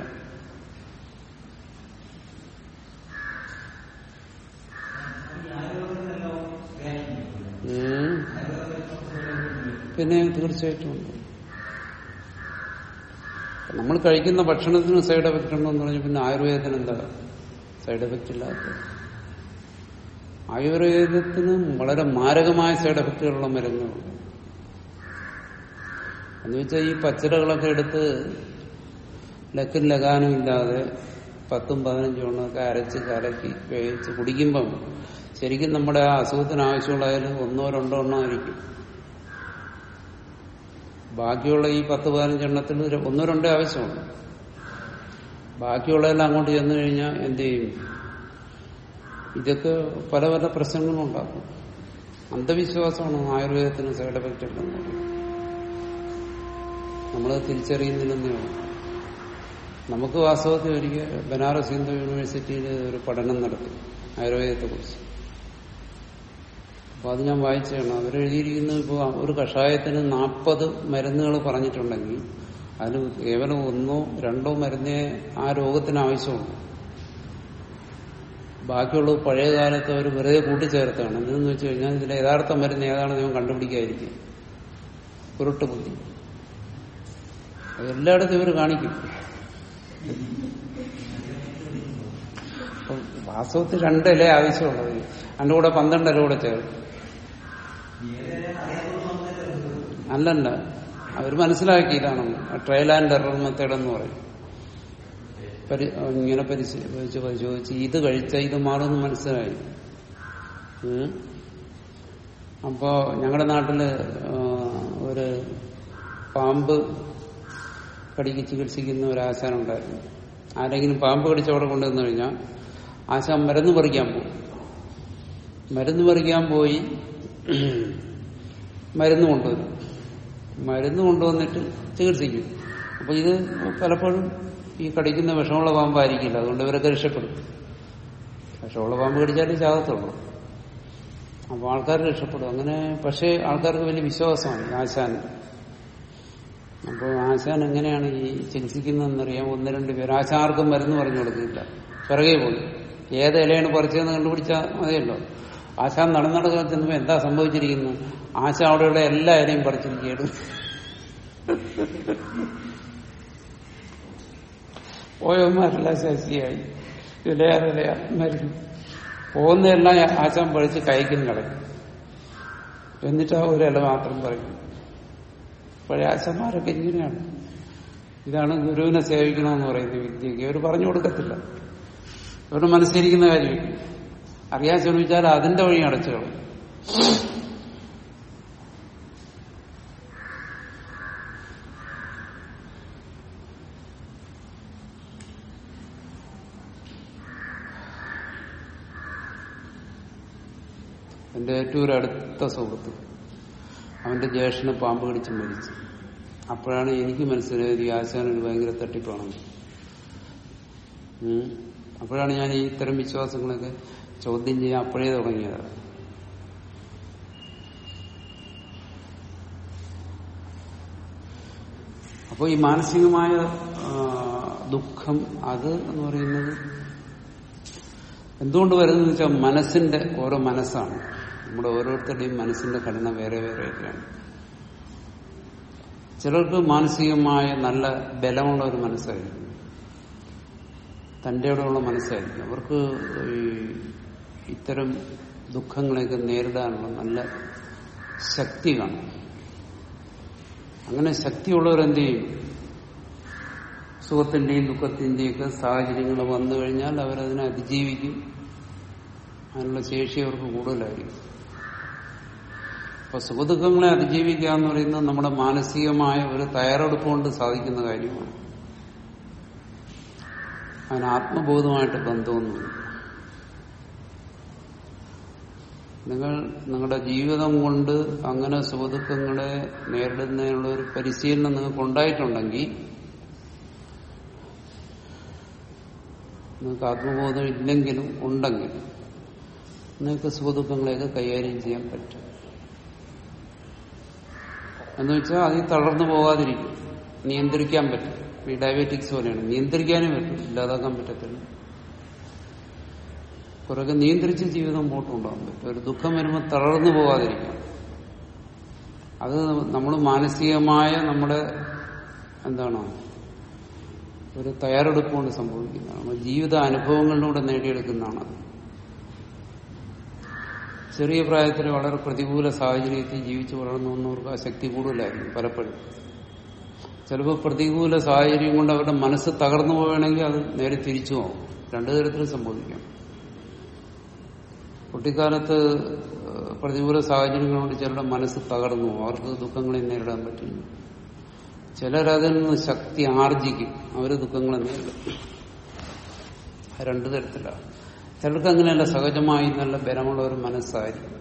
ഉം. പിന്നെ തീർച്ചയായിട്ടും ഉണ്ട് നമ്മൾ കഴിക്കുന്ന ഭക്ഷണത്തിന് സൈഡ് എഫക്റ്റ് ഉണ്ടോ എന്ന് പറഞ്ഞു പിന്നെ ആയുർവേദത്തിന് എന്താ സൈഡ് എഫക്റ്റ് ഇല്ലാത്ത ആയുർവേദത്തിന് വളരെ മാരകമായ സൈഡ് എഫക്റ്റുകളുള്ള മരുന്നുകളുണ്ട് എന്ന് വെച്ചാൽ ഈ പച്ചിലകളൊക്കെ എടുത്ത് ലക്കും ലഗാനും ഇല്ലാതെ പത്തും പതിനഞ്ചും എണ്ണമൊക്കെ അരച്ച് കലക്കി വേവിച്ച് കുടിക്കുമ്പം ശരിക്കും നമ്മുടെ ആ അസുഖത്തിന് ആവശ്യമുള്ളതിൽ ഒന്നോ രണ്ടോ എണ്ണോ ആയിരിക്കും ബാക്കിയുള്ള ഈ പത്ത് പതിനഞ്ചെണ്ണത്തിൽ ഒരു- ഒന്നോ രണ്ടോ ആവശ്യമുണ്ട് ബാക്കിയുള്ളതെല്ലാം അങ്ങോട്ട് ചെന്നു കഴിഞ്ഞാൽ എന്ത് ചെയ്യും ഇതൊക്കെ പല പല പ്രശ്നങ്ങളും ഉണ്ടാക്കും അന്ധവിശ്വാസമാണ് ആയുർവേദത്തിന് സൈഡ് എഫക്റ്റ് ഉണ്ടെന്ന് പറയുന്നത് നമ്മളത് തിരിച്ചറിയുന്നില്ലെന്നേ ഉള്ളൂ നമുക്ക് വാസ്തവത്തിൽ ഒരിക്കൽ ബനാറസ് ഹിന്ദു യൂണിവേഴ്സിറ്റിയിൽ ഒരു പഠനം നടത്തി ആയുർവേദത്തെ കുറിച്ച് അപ്പൊ അത് ഞാൻ വായിച്ചതാണ് അവരെഴുതിയിരിക്കുന്നത് ഇപ്പോൾ ഒരു കഷായത്തിന് നാൽപ്പത് മരുന്നുകൾ പറഞ്ഞിട്ടുണ്ടെങ്കിൽ അതിൽ കേവലം ഒന്നോ രണ്ടോ മരുന്നേ ആ രോഗത്തിന് ആവശ്യമുള്ളൂ ബാക്കിയുള്ളത് പഴയ കാലത്ത് അവർ വെറുതെ കൂട്ടിച്ചേർത്താണ് എന്തെന്ന് വെച്ച് കഴിഞ്ഞാൽ ഇതിലെ യഥാർത്ഥ മരുന്ന് ഏതാണെന്ന് ഞാൻ കണ്ടുപിടിക്കാതിരിക്കും കുരുട്ട് ബുദ്ധി അത് എല്ലായിടത്തും ഇവർ കാണിക്കും അപ്പം വാസ്തവത്തിൽ രണ്ടിലേ ആവശ്യമുള്ളത് അതിന്റെ കൂടെ പന്ത്രണ്ട് ഇല കൂടെ ചേർക്കും അല്ലല്ല അവർ മനസ്സിലാക്കി ഇതാണെന്ന് ട്രയൽ ആൻഡ് എറർ മെത്തേഡ് എന്ന് പറയും പരി ഇങ്ങനെ പരിശോധിച്ച് പരിശോധിച്ച് ഇത് കഴിച്ചാൽ ഇത് മാറുമെന്ന് മനസ്സിലായി ഉം. അപ്പോ ഞങ്ങളുടെ നാട്ടില് ആ, ഒരു പാമ്പ് കടിക്ക് ചികിത്സിക്കുന്ന ഒരു ആശാൻ ഉണ്ടായിരുന്നു ആരെങ്കിലും പാമ്പ് കടിച്ച് അവിടെ കൊണ്ടുവന്നു കഴിഞ്ഞാൽ ആശാൻ മരുന്ന് പറിക്കാൻ പോകും മരുന്ന് പറിക്കാൻ പോയി മരുന്ന് കൊണ്ടുവരും മരുന്ന് കൊണ്ടുവന്നിട്ട് ചികിത്സിക്കും അപ്പൊ ഇത് പലപ്പോഴും ഈ കടിക്കുന്ന വിഷമുള്ള പാമ്പായിരിക്കില്ല അതുകൊണ്ട് ഇവരൊക്കെ രക്ഷപ്പെടും വിഷമുള്ള പാമ്പ് കടിച്ചാലേ ചാകത്തുള്ളൂ അപ്പൊ ആൾക്കാർ രക്ഷപ്പെടും അങ്ങനെ പക്ഷേ ആൾക്കാർക്ക് വലിയ വിശ്വാസമാണ് ഈ ആശാൻ അപ്പോൾ ആശാൻ എങ്ങനെയാണ് ഈ ചികിത്സിക്കുന്നതെന്നറിയാം ഒന്ന് രണ്ട് പേര് ആശാൻ ആർക്കും മരുന്ന് പറഞ്ഞു കൊടുക്കില്ല പിറകെ പോയി ഏത് ഇലയാണ് പറിച്ചതെന്ന് കണ്ടുപിടിച്ചാൽ മതിയല്ലോ ആശാൻ നടന്നടക്കാൻ ചെന്നപ്പോ എന്താ സംഭവിച്ചിരിക്കുന്നത് ആശ അവിടെയുള്ള എല്ലാ ഇലയും പറിച്ചിരിക്കുകയാണ് പോയവന്മാരെല്ലാം ശശിയായി ഇലയാറിലയാ മരുന്ന് പോകുന്നതെല്ലാം ആശാൻ പഴിച്ച് കൈക്കും കളയും എന്നിട്ട് ആ ഒരു ഇല മാത്രം പറയും പഴയ ആശന്മാരൊക്കെ ഇങ്ങനെയാണ് ഇതാണ് ഗുരുവിനെ സേവിക്കണമെന്ന് പറയുന്ന വിദ്യക്ക് അവർ പറഞ്ഞു കൊടുക്കത്തില്ല അവരുടെ മനസ്സിരിക്കുന്ന കാര്യം അറിയാൻ ശ്രമിച്ചാൽ അതിന്റെ വഴി അടച്ചു കളയും എന്റെ ഏറ്റവും ഒരു അടുത്ത സുഹൃത്ത് അവന്റെ ജ്യേഷ്ഠനെ പാമ്പ് കടിച്ച് മരിച്ചു അപ്പോഴാണ് എനിക്ക് മനസ്സിലായത് ഈ ആശാൻ ഒരു ഭയങ്കര തട്ടിപ്പാണെന്ന് ഉം. അപ്പോഴാണ് ഞാൻ ഈ ഇത്തരം വിശ്വാസങ്ങളൊക്കെ ചോദ്യം ചെയ്യാൻ അപ്പോഴേ തുടങ്ങിയത് അപ്പോൾ ഈ മാനസികമായ ആ, ദുഃഖം അത് എന്ന് പറയുന്നത് എന്തുകൊണ്ട് വരുന്നത് വെച്ചാൽ മനസ്സിന്റെ ഓരോ മനസ്സാണ് നമ്മുടെ ഓരോരുത്തരുടെയും മനസ്സിന്റെ ഘടന വേറെ വേറെയൊക്കെയാണ് ചിലർക്ക് മാനസികമായ നല്ല ബലമുള്ള ഒരു മനസ്സായിരിക്കും തന്റെ ഇടമുള്ള മനസ്സായിരിക്കും അവർക്ക് ഈ ഇത്തരം ദുഃഖങ്ങളെയൊക്കെ നേരിടാനുള്ള നല്ല ശക്തി കാണും അങ്ങനെ ശക്തിയുള്ളവർ എന്ത് ചെയ്യും സുഖത്തിന്റെയും ദുഃഖത്തിന്റെയും ഒക്കെ സാഹചര്യങ്ങൾ വന്നു കഴിഞ്ഞാൽ അവരതിനെ അതിജീവിക്കും അതിനുള്ള ശേഷി അവർക്ക് കൂടുതലായിരിക്കും അപ്പൊ സുഖദുഃഖങ്ങളെ അതിജീവിക്കുക എന്ന് പറയുന്നത് നമ്മുടെ മാനസികമായ ഒരു തയ്യാറെടുപ്പ് കൊണ്ട് സാധിക്കുന്ന കാര്യമാണ് അതിന് ആത്മബോധമായിട്ട് ബന്ധമൊന്നുമില്ല നിങ്ങൾ നിങ്ങളുടെ ജീവിതം കൊണ്ട് അങ്ങനെ സുഖദുഃഖങ്ങളെ നേരിടുന്നതിനുള്ള ഒരു പരിശീലനം നിങ്ങൾക്ക് ഉണ്ടായിട്ടുണ്ടെങ്കിൽ നിങ്ങൾക്ക് ആത്മബോധം ഇല്ലെങ്കിലും ഉണ്ടെങ്കിൽ നിങ്ങൾക്ക് സുഖദുഃഖങ്ങളെയൊക്കെ കൈകാര്യം ചെയ്യാൻ പറ്റും എന്ന് വെച്ചാൽ അതിൽ തളർന്നു പോകാതിരിക്കും നിയന്ത്രിക്കാൻ പറ്റും ഈ ഡയബറ്റിക്സ് പോലെയാണ് നിയന്ത്രിക്കാനും പറ്റും ഇല്ലാതാക്കാൻ പറ്റത്തില്ല കുറെയൊക്കെ നിയന്ത്രിച്ച് ജീവിതം പോട്ടുണ്ടാകാൻ പറ്റും ഒരു ദുഃഖം വരുമ്പോൾ തളർന്നു പോകാതിരിക്കാം അത് നമ്മൾ മാനസികമായ നമ്മുടെ എന്താണ് ഒരു തയ്യാറെടുപ്പ് കൊണ്ട് സംഭവിക്കുന്നതാണ് നമ്മൾ ജീവിത അനുഭവങ്ങളിലൂടെ നേടിയെടുക്കുന്നതാണത് ചെറിയ പ്രായത്തിൽ വളരെ പ്രതികൂല സാഹചര്യത്തിൽ ജീവിച്ചു വളർന്നു വന്നവർക്ക് ആ ശക്തി കൂടുതലായിരിക്കും പലപ്പോഴും ചിലപ്പോൾ പ്രതികൂല സാഹചര്യം കൊണ്ട് അവരുടെ മനസ്സ് തകർന്നു പോവുകയാണെങ്കിൽ അത് നേരെ തിരിച്ചു പോകും രണ്ടു തരത്തിൽ സംഭവിക്കാം കുട്ടിക്കാലത്ത് ഏഹ്, പ്രതികൂല സാഹചര്യങ്ങൾ കൊണ്ട് ചിലരുടെ മനസ്സ് തകർന്നു പോകും. അവർക്ക് ദുഃഖങ്ങളെ നേരിടാൻ പറ്റില്ല ചിലരതിൽ നിന്ന് ശക്തി ആർജിക്കും അവര് ദുഃഖങ്ങളെ നേരിടും അത് രണ്ടു തരത്തിലാണ് ചിലർക്ക് അങ്ങനെയല്ല സഹജമായി നല്ല ബലമുള്ള ഒരു മനസ്സായിരിക്കും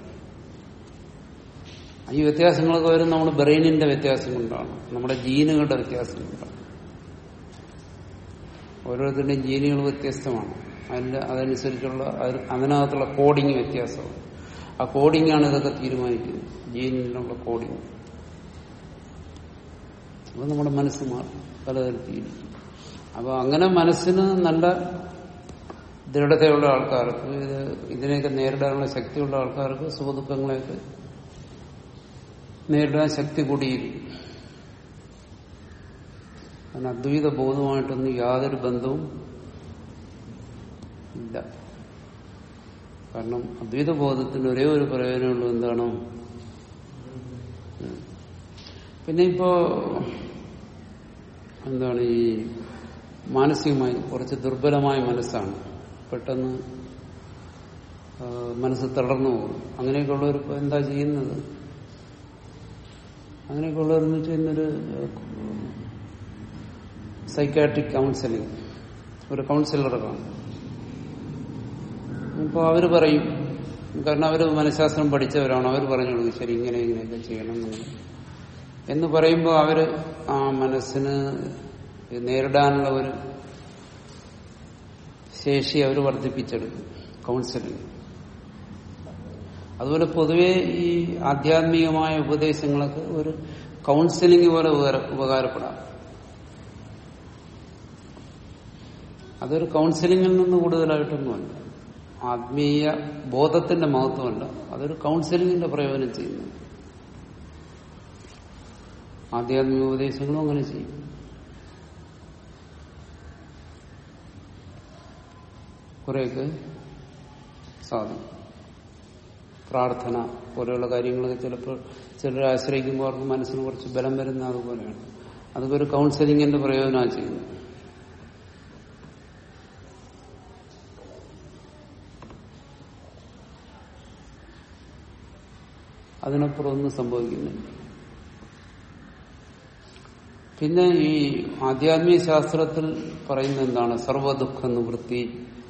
ഈ വ്യത്യാസങ്ങളൊക്കെ വരും നമ്മുടെ ബ്രെയിനിന്റെ വ്യത്യാസം കൊണ്ടാണ് നമ്മുടെ ജീനുകളുടെ വ്യത്യാസം കൊണ്ടാണ് ഓരോരുത്തരുടെയും ജീനുകൾ വ്യത്യസ്തമാണ് അതിൽ അതനുസരിച്ചുള്ള അത്- അതിനകത്തുള്ള കോഡിങ് വ്യത്യാസമാണ് ആ കോഡിംഗ് ആണ് ഇതൊക്കെ തീരുമാനിക്കുന്നത് ജീനിലുള്ള കോഡിങ് അപ്പൊ നമ്മുടെ മനസ്സ് മാറും പലതരത്തിൽ അപ്പൊ അങ്ങനെ മനസ്സിന് നല്ല ദൃഢതയുള്ള ആൾക്കാർക്ക് ഇത് ഇതിനെയൊക്കെ നേരിടാനുള്ള ശക്തിയുള്ള ആൾക്കാർക്ക് സുഖദുഃഖങ്ങളെയൊക്കെ നേരിടാൻ ശക്തി കൂടിയിരിക്കും അതിന് അദ്വൈത ബോധമായിട്ടൊന്നും യാതൊരു ബന്ധവും ഇല്ല കാരണം അദ്വൈത ബോധത്തിന് ഒരേ ഒരു പ്രയോജനമുള്ളൂ എന്താണ് ഉം. പിന്നെ ഇപ്പോ എന്താണ് ഈ മാനസികമായി കുറച്ച് ദുർബലമായ മനസ്സാണ് പെട്ടെന്ന് ആ, മനസ്സ് തളർന്നു പോകും അങ്ങനെയൊക്കെയുള്ളവർ ഇപ്പോൾ എന്താ ചെയ്യുന്നത് അങ്ങനെയൊക്കെയുള്ളവരെന്ന് വെച്ചാൽ ഇന്നൊരു സൈക്കാട്രിക് കൗൺസിലിംഗ് ഒരു കൗൺസിലറെ കാണും അപ്പോൾ അവർ പറയും കാരണം അവർ മനഃശാസ്ത്രം പഠിച്ചവരാണ് അവർ പറഞ്ഞു കൊടുക്കും ശരി ഇങ്ങനെ ഇങ്ങനെയൊക്കെ ചെയ്യണം എന്ന് എന്ന് പറയുമ്പോൾ അവർ ആ മനസ്സിന് നേരിടാനുള്ള ഒരു ശേഷി അവർ വർദ്ധിപ്പിച്ചെടുക്കും കൗൺസിലിംഗ് അതുപോലെ പൊതുവെ ഈ ആധ്യാത്മികമായ ഉപദേശങ്ങളൊക്കെ ഒരു കൗൺസിലിംഗ് പോലെ ഉപകാര- ഉപകാരപ്പെടാം അതൊരു കൗൺസിലിംഗിൽ നിന്ന് കൂടുതലായിട്ടൊന്നുമല്ല ആത്മീയ ബോധത്തിന്റെ മഹത്വമല്ല അതൊരു കൗൺസിലിംഗിന്റെ പ്രയോജനം ചെയ്യുന്നു ആധ്യാത്മിക ഉപദേശങ്ങളും അങ്ങനെ ചെയ്യും കുറെയൊക്കെ സാധിക്കും പ്രാർത്ഥന പോലെയുള്ള കാര്യങ്ങളൊക്കെ ചിലപ്പോൾ ചിലരെ ആശ്രയിക്കുമ്പോൾ അവർക്ക് മനസ്സിന് കുറച്ച് ബലം വരുന്ന അതുപോലെയാണ് അതൊക്കെ ഒരു കൗൺസിലിംഗിന്റെ പ്രയോജനമാണ് ചെയ്യുന്നത് അതിനപ്പുറം ഒന്നും സംഭവിക്കുന്നില്ല പിന്നെ ഈ ആധ്യാത്മിക ശാസ്ത്രത്തിൽ പറയുന്ന എന്താണ് സർവദുഃഖ നിവൃത്തി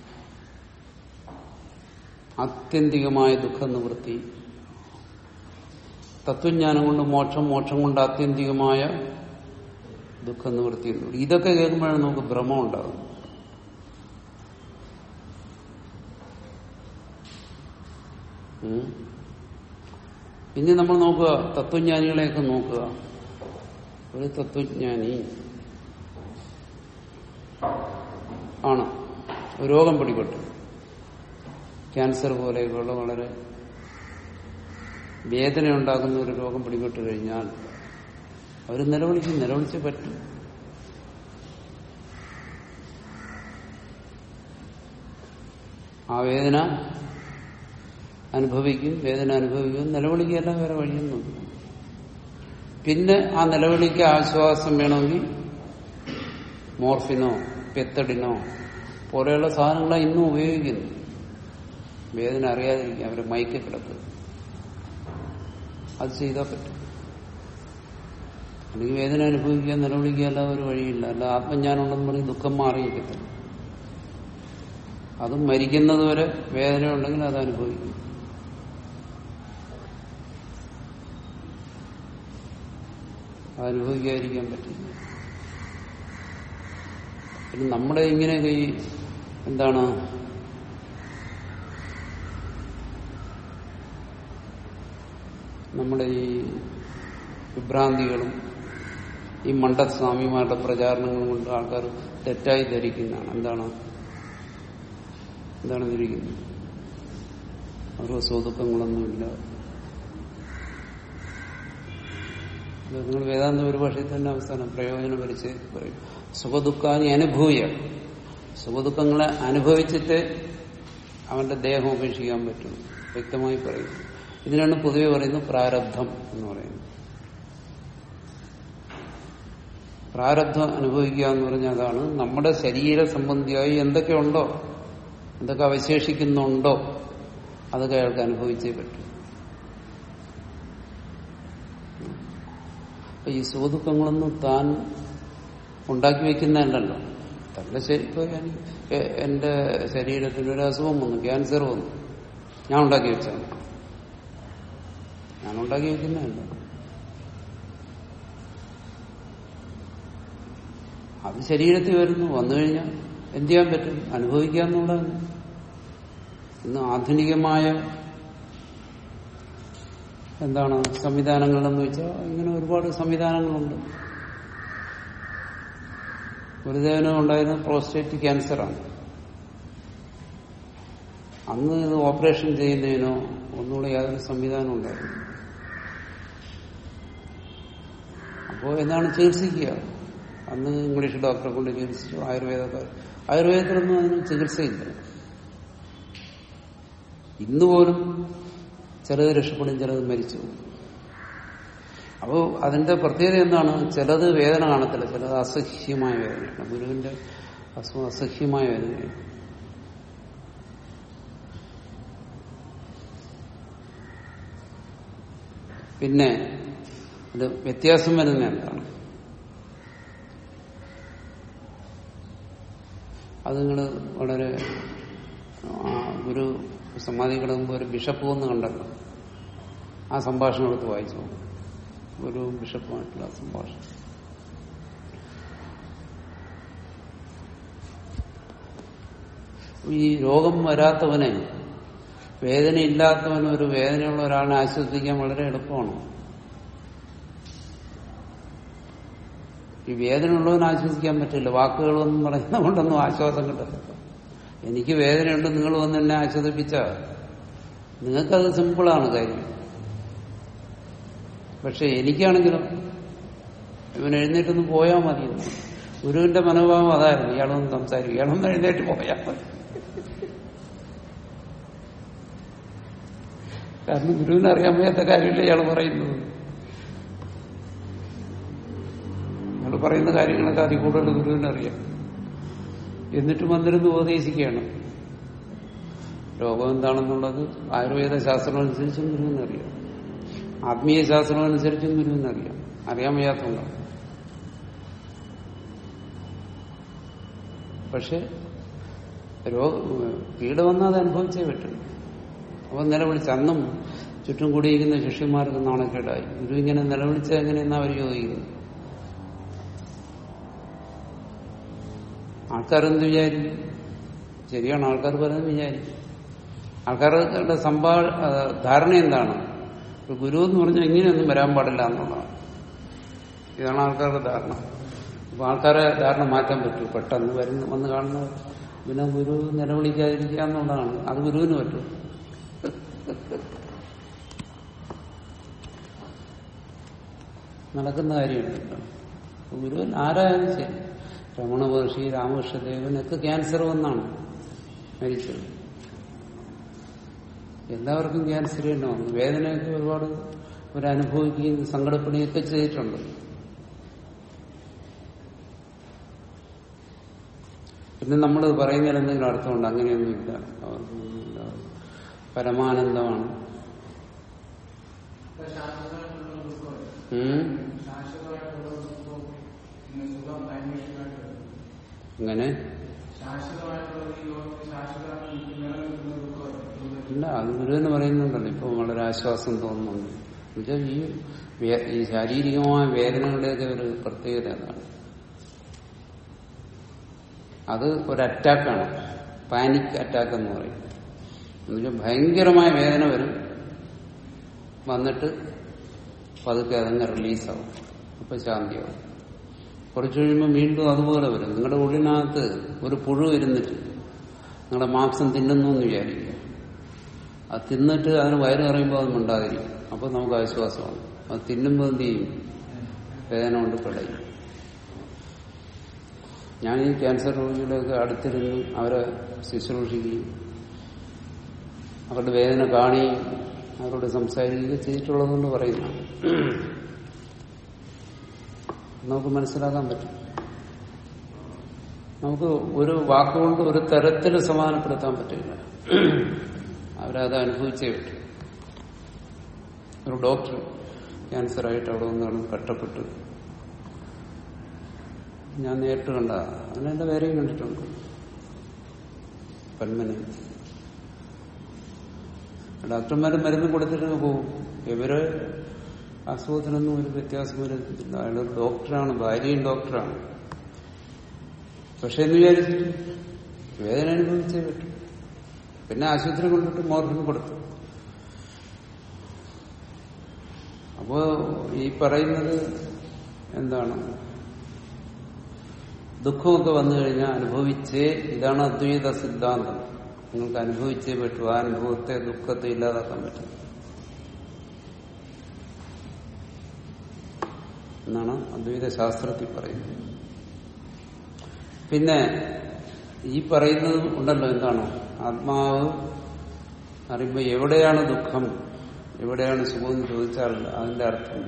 ആത്യന്തികമായ ദുഃഖ നിവൃത്തി തത്വജ്ഞാനം കൊണ്ട് മോക്ഷം മോക്ഷം കൊണ്ട് ആത്യന്തികമായ ദുഃഖ നിവൃത്തി എന്ന് പറയും. ഇതൊക്കെ കേൾക്കുമ്പോഴാണ് നമുക്ക് ഭ്രമം ഉണ്ടാകും ഉം. ഇനി നമ്മൾ നോക്കുക തത്വജ്ഞാനികളെയൊക്കെ നോക്കുക ഒരു തത്വജ്ഞാനി ആണ് ഒരു രോഗം പിടിപെട്ടു ക്യാൻസർ പോലെയൊക്കെയുള്ള വളരെ വേദന ഉണ്ടാകുന്ന ഒരു രോഗം പിടിപെട്ട് കഴിഞ്ഞാൽ അവർ നിലവിളിക്കും നിലവിളിച്ച് പറ്റും ആ വേദന അനുഭവിക്കും വേദന അനുഭവിക്കും നിലവിളിക്കുകയല്ല വേറെ വഴിയൊന്നുമില്ല പിന്നെ ആ നിലവിളിക്ക് ആശ്വാസം വേണമെങ്കിൽ മോർഫിനോ പെത്തഡിനോ പോലെയുള്ള സാധനങ്ങളാണ് ഇന്നും ഉപയോഗിക്കുന്നു വേദന അറിയാതിരിക്കുക അവരെ മയക്കി കിടക്കുക അത് ചെയ്താൽ പറ്റും അല്ലെങ്കിൽ വേദന അനുഭവിക്കുക നിലവിളിക്കുക അല്ലാതെ ഒരു വഴിയില്ല അല്ല ആത്മജ്ഞാനമുണ്ടെന്ന് പറഞ്ഞ് ദുഃഖം മാറിയിരിക്കത്തില്ല അതും മരിക്കുന്നതുവരെ വേദന ഉണ്ടെങ്കിൽ അത് അനുഭവിക്കും അത് അനുഭവിക്കാതിരിക്കാൻ പറ്റില്ല പിന്നെ നമ്മുടെ ഇങ്ങനെയൊക്കെ ഈ എന്താണ് നമ്മുടെ ഈ വിഭ്രാന്തികളും ഈ മണ്ഡസ്വാമിമാരുടെ പ്രചാരണങ്ങളും കൊണ്ട് ആൾക്കാർ തെറ്റായി ധരിക്കുന്നതാണ് എന്താണ് എന്താണ് ധരിക്കുന്നത് അവർക്ക് സ്വതുക്കങ്ങളൊന്നുമില്ല ഇത് നിങ്ങൾ വേദാന്ത പരിഭാഷയിൽ തന്നെ അവസാനം പ്രയോജനം വരിച്ച് പറയും സുഖദുഃഖാനി അനുഭൂയ സുഖദുഃഖങ്ങളെ അനുഭവിച്ചിട്ട് അവന്റെ ദേഹം ഉപേക്ഷിക്കാൻ പറ്റും വ്യക്തമായി പറയും ഇതിനാണ് പൊതുവെ പറയുന്നത് പ്രാരബ്ധം എന്ന് പറയുന്നത് പ്രാരബ്ധം അനുഭവിക്കുക എന്ന് പറഞ്ഞാൽ അതാണ് നമ്മുടെ ശരീര സംബന്ധിയായി എന്തൊക്കെയുണ്ടോ എന്തൊക്കെ അവശേഷിക്കുന്നുണ്ടോ അതൊക്കെ അയാൾക്ക് അനുഭവിച്ചേ പറ്റും അപ്പൊ ഈ സുഖദുഃഖങ്ങളൊന്നും താൻ ഉണ്ടാക്കി വെക്കുന്നതല്ലല്ലോ തന്റെ ശരി ഇപ്പൊ ഞാൻ എ- എന്റെ ശരീരത്തിന് ഒരു അസുഖം വന്നു ക്യാൻസർ വന്നു ഞാൻ ഉണ്ടാക്കി വെച്ചാണ് ഞാൻ ഉണ്ടാക്കി വെക്കുന്നതല്ല അത് ശരീരത്തിൽ വരുന്നു വന്നു കഴിഞ്ഞാൽ എന്ത് ചെയ്യാൻ പറ്റും അനുഭവിക്കുക എന്നുള്ളതാണ് ഇന്ന് ആധുനികമായ എന്താണ് സംവിധാനങ്ങളെന്ന് വെച്ചാൽ ഇങ്ങനെ ഒരുപാട് സംവിധാനങ്ങളുണ്ട് ഗുരുദേവന് ഉണ്ടായിരുന്ന പ്രോസ്റ്റേറ്റ് ക്യാൻസറാണ് അന്ന് ഇത് ഓപ്പറേഷൻ ചെയ്യുന്നതിനോ ഒന്നുകൂടെ യാതൊരു സംവിധാനം ഉണ്ടായിരുന്നു അപ്പോൾ എന്താണ് ചികിത്സിക്കുക അന്ന് ഇംഗ്ലീഷ് ഡോക്ടറെ കൊണ്ട് ചികിത്സിച്ചു ആയുർവേദക്കാർ ആയുർവേദത്തിലൊന്നും അതിന് ചികിത്സയില്ല ഇന്ന് പോലും ചിലത് രക്ഷപ്പെടും ചിലത് മരിച്ചു പോകും. അപ്പോൾ അതിന്റെ പ്രത്യേകത എന്താണ് ചിലത് വേദന കാണത്തില്ല ചിലത് അസഹ്യമായ വേദനയാണ് ഗുരുവിന്റെ അസുഖം അസഹ്യമായ വേദനയാണ് പിന്നെ ഇത് വ്യത്യാസം വരുന്ന എന്താണ് അത് നിങ്ങൾ വളരെ ആ, ഗുരു സമാധി കിടക്കുമ്പോൾ ഒരു ബിഷപ്പ് വന്ന് കണ്ടല്ലോ ആ സംഭാഷണം എടുത്ത് വായിച്ചു ഒരു ബിഷപ്പുമായിട്ടുള്ള ആ സംഭാഷണം ഈ രോഗം വരാത്തവനെ വേദനയില്ലാത്തവന് ഒരു വേദനയുള്ള ഒരാളിനെ ആശ്വസിപ്പിക്കാൻ വളരെ എളുപ്പമാണ് ഈ വേദനയുള്ളവന് ആശ്വസിക്കാൻ പറ്റില്ല വാക്കുകളൊന്നും പറയുന്ന കൊണ്ടൊന്നും ആശ്വാസം കിട്ടില്ല എനിക്ക് വേദനയുണ്ട് നിങ്ങൾ വന്ന് എന്നെ ആശ്വസിപ്പിച്ച നിങ്ങൾക്കത് സിമ്പിളാണ് കാര്യം പക്ഷെ എനിക്കാണെങ്കിലും ഇവൻ എഴുന്നേറ്റൊന്ന് പോയാൽ മതി ഗുരുവിന്റെ മനോഭാവം അതായിരുന്നു ഇയാളൊന്നും സംസാരിക്കും ഇയാളൊന്ന് എഴുന്നേറ്റ് പോയാൽ മതി കാരണം ഗുരുവിന് അറിയാൻ വയ്യാത്ത കാര്യമില്ല ഇയാൾ പറയുന്നത് ഇയാൾ പറയുന്ന കാര്യങ്ങളൊക്കെ അതിൽ കൂടുതൽ ഗുരുവിന് അറിയാം എന്നിട്ട് വന്നിരുന്ന് ഉപദേശിക്കുകയാണ് രോഗം എന്താണെന്നുള്ളത് ആയുർവേദ ശാസ്ത്രം അനുസരിച്ചും ഗുരുവിനറിയാം ആത്മീയ ശാസ്ത്രം അനുസരിച്ചും ഗുരുവിനറിയാം അറിയാൻ വയ്യാത്തതുകൊണ്ടാണ് പക്ഷെ രോഗ പീഡ വന്നാൽ അത് അനുഭവിച്ചേ പറ്റും അപ്പൊ നിലവിളിച്ച് അന്നും ചുറ്റും കൂടിയിരിക്കുന്ന ശിഷ്യന്മാർക്ക് നാണക്കേടായി ഗുരു ഇങ്ങനെ നിലവിളിച്ച എങ്ങനെയെന്നാ അവർ ചോദിക്കുന്നത് ആൾക്കാരെന്ത് വിചാരിക്കും ശരിയാണ് ആൾക്കാർ പറയുന്നത് വിചാരിക്കും ആൾക്കാരുടെ സംഭാ ധാരണ എന്താണ് ഒരു ഗുരു എന്ന് പറഞ്ഞാൽ ഇങ്ങനെയൊന്നും വരാൻ പാടില്ല എന്നുള്ളതാണ് ഇതാണ് ആൾക്കാരുടെ ധാരണ അപ്പൊ ആൾക്കാരെ ധാരണ മാറ്റാൻ പറ്റൂ പെട്ടെന്ന് വരുന്ന വന്ന് കാണുന്ന പിന്നെ ഗുരു നിലവിളിക്കാതിരിക്കുക എന്നുള്ളതാണ് അത് ഗുരുവിന് പറ്റും നടക്കുന്ന കാര്യമില്ല ഗുരുവൻ ആരായാലും ശരി രമണ മഹർഷി രാമകൃഷ്ണദേവനൊക്കെ ക്യാൻസർ വന്നാണ് മരിച്ചത് എല്ലാവർക്കും ക്യാൻസർ തന്നെ വന്നു വേദനയൊക്കെ ഒരുപാട് അവരനുഭവിക്കുകയും സങ്കടപ്പെടുകയൊക്കെ ചെയ്തിട്ടുണ്ട് പിന്നെ നമ്മൾ പറയുന്നതിൽ എന്തെങ്കിലും അർത്ഥമുണ്ട് അങ്ങനെയൊന്നുമില്ല അവർക്കൊന്നുമില്ല പരമാനന്ദമാണ് ഉം. അങ്ങനെ ഇല്ല അത് ഗുരുവെന്ന് പറയുന്നുണ്ടല്ലോ ഇപ്പൊ വളരെ ആശ്വാസം തോന്നുന്നുണ്ട് എന്നുവെച്ചാൽ ഈ വേ- ഈ ശാരീരികമായ വേദനകളുടെയൊക്കെ ഒരു പ്രത്യേകത എന്താണ് അത് ഒരു അറ്റാക്കാണ് പാനിക് അറ്റാക്ക് എന്ന് പറയും എന്നുവെച്ചാൽ ഭയങ്കരമായ വേദന വരും വന്നിട്ട് പതുക്കെ അതങ്ങ് റിലീസാവും അപ്പൊ ശാന്തിയാവും കുറച്ചു കഴിയുമ്പോൾ വീണ്ടും അതുപോലെ വരും നിങ്ങളുടെ ഉള്ളിനകത്ത് ഒരു പുഴു ഇരുന്നിട്ട് നിങ്ങളുടെ മാംസം തിന്നുന്നു എന്ന് വിചാരിക്കുക അത് തിന്നിട്ട് അതിന് വയറ് നിറയുമ്പോൾ അത് മിണ്ടാതിരിക്കും അപ്പൊ നമുക്ക് ആശ്വാസമാണ് അത് തിന്നുമ്പോൾ എന്ത് ചെയ്യും വേദന കൊണ്ട് പിടയും ഞാൻ ഈ ക്യാൻസർ രോഗികളെയൊക്കെ അടുത്തിരുന്ന് അവരെ ശുശ്രൂഷിക്കുകയും അവരുടെ വേദന കാണുകയും അവരോട് സംസാരിക്കുകയും ചെയ്തിട്ടുള്ളതുകൊണ്ട് പറയുന്നു നമുക്ക് മനസ്സിലാക്കാൻ പറ്റും നമുക്ക് ഒരു വാക്കുകൊണ്ട് ഒരു തരത്തിൽ സമാധാനപ്പെടുത്താൻ പറ്റില്ല അവരത് അനുഭവിച്ചേ പറ്റും ഒരു ഡോക്ടർ ക്യാൻസറായിട്ട് അവിടെ വന്നാണ് കഷ്ടപ്പെട്ട് ഞാൻ നേരിട്ട് കണ്ട അങ്ങനെ എന്റെ വേറെയും കണ്ടിട്ടുണ്ട് പന്മനെ ഡോക്ടർമാർ മരുന്ന് കൊടുത്തിട്ട് പോകും ഇവര് അസുഖത്തിനൊന്നും ഒരു വ്യത്യാസം വരുന്നില്ല അയാളൊരു ഡോക്ടറാണ് ഭാര്യയും ഡോക്ടറാണ് പക്ഷെ എന്ന് വിചാരിച്ചു വേദന അനുഭവിച്ചേ പറ്റും പിന്നെ ആശുപത്രി കൊണ്ടിട്ട് മോർഫിൻ കൊടുത്തു അപ്പോ ഈ പറയുന്നത് എന്താണ് ദുഃഖമൊക്കെ വന്നു കഴിഞ്ഞാൽ അനുഭവിച്ചേ ഇതാണ് അദ്വൈത സിദ്ധാന്തം നിങ്ങൾക്ക് അനുഭവിച്ചേ പറ്റൂ ആ അനുഭവത്തെ ദുഃഖത്തെ ഇല്ലാതാക്കാൻ പറ്റും എന്നാണ് അദ്വൈത ശാസ്ത്രത്തിൽ പറയുന്നത് പിന്നെ ഈ പറയുന്നത് ഉണ്ടല്ലോ എന്താണ് ആത്മാവ് അറിയുമ്പോൾ എവിടെയാണ് ദുഃഖം എവിടെയാണ് സുഖം എന്ന് ചോദിച്ചാൽ അതിന്റെ അർത്ഥം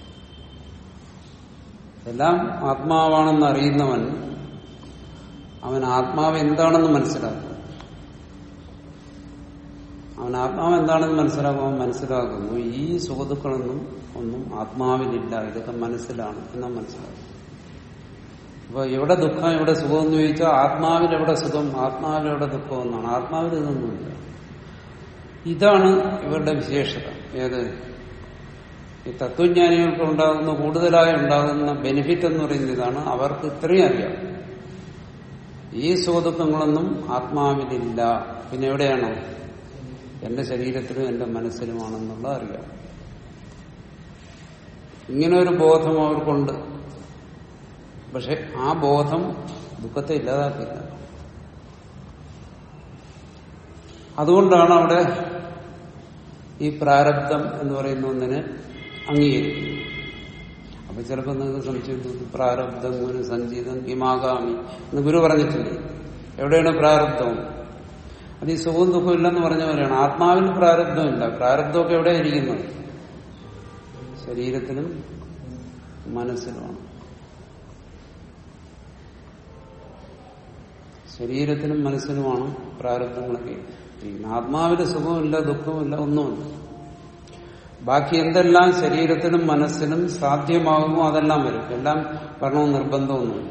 എല്ലാം ആത്മാവാണെന്ന് അറിയുന്നവൻ അവൻ ആത്മാവ് എന്താണെന്ന് മനസ്സിലാക്കും അവൻ ആത്മാവ് എന്താണെന്ന് മനസ്സിലാക്കുമ്പോൾ അവൻ മനസ്സിലാക്കുന്നു ഈ സുഖദുക്കളൊന്നും ഒന്നും ആത്മാവിലില്ല ഇതൊക്കെ മനസ്സിലാണ് എന്ന് മനസ്സിലാക്കും അപ്പൊ എവിടെ ദുഃഖം എവിടെ സുഖം എന്ന് ചോദിച്ചാൽ ആത്മാവിൽ എവിടെ സുഖം ആത്മാവിൽ എവിടെ ദുഃഖം എന്നാണ് ആത്മാവിൽ ഇതൊന്നുമില്ല ഇതാണ് ഇവരുടെ വിശേഷത ഏത് ഈ തത്വജ്ഞാനികൾക്ക് ഉണ്ടാകുന്ന കൂടുതലായി ഉണ്ടാകുന്ന ബെനിഫിറ്റ് എന്ന് പറയുന്ന ഇതാണ് അവർക്ക് ഇത്രയും അറിയാം ഈ സുഖദുഃഖങ്ങളൊന്നും ആത്മാവിലില്ല പിന്നെ എവിടെയാണ് എന്റെ ശരീരത്തിലും എന്റെ മനസ്സിലുമാണെന്നുള്ള അറിയാം ഇങ്ങനെ ഒരു ബോധം അവർക്കുണ്ട് പക്ഷെ ആ ബോധം ദുഃഖത്തെ ഇല്ലാതാക്കില്ല അതുകൊണ്ടാണ് അവിടെ ഈ പ്രാരബ്ധം എന്ന് പറയുന്ന ഒന്നിനെ അംഗീകരിക്കുന്നത് അപ്പൊ ചിലപ്പോൾ നിങ്ങൾക്ക് സംശയം തോന്നും പ്രാരബ്ധം ഗുരു സഞ്ചിതം കിമാകാമി എന്ന് ഗുരു പറഞ്ഞിട്ടില്ലേ എവിടെയാണ് പ്രാരബ്ധം അത് ഈ സുഖവും ദുഃഖവും ഇല്ലെന്ന് പറഞ്ഞവരാണ് ആത്മാവിൽ പ്രാരബ്ധമില്ല പ്രാരബ്ധമൊക്കെ എവിടെയാണ് ഇരിക്കുന്നത് ശരീരത്തിലും മനസ്സിലുമാണ് ശരീരത്തിനും മനസ്സിനുമാണ് പ്രാരബ്ധങ്ങളൊക്കെ ഇരിക്കുന്നത് ആത്മാവിന് സുഖമില്ല ദുഃഖമില്ല ഒന്നുമില്ല ബാക്കി എന്തെല്ലാം ശരീരത്തിനും മനസ്സിനും സാധ്യമാകുമോ അതെല്ലാം വരും എല്ലാം വരണമെന്ന് നിർബന്ധമൊന്നുമില്ല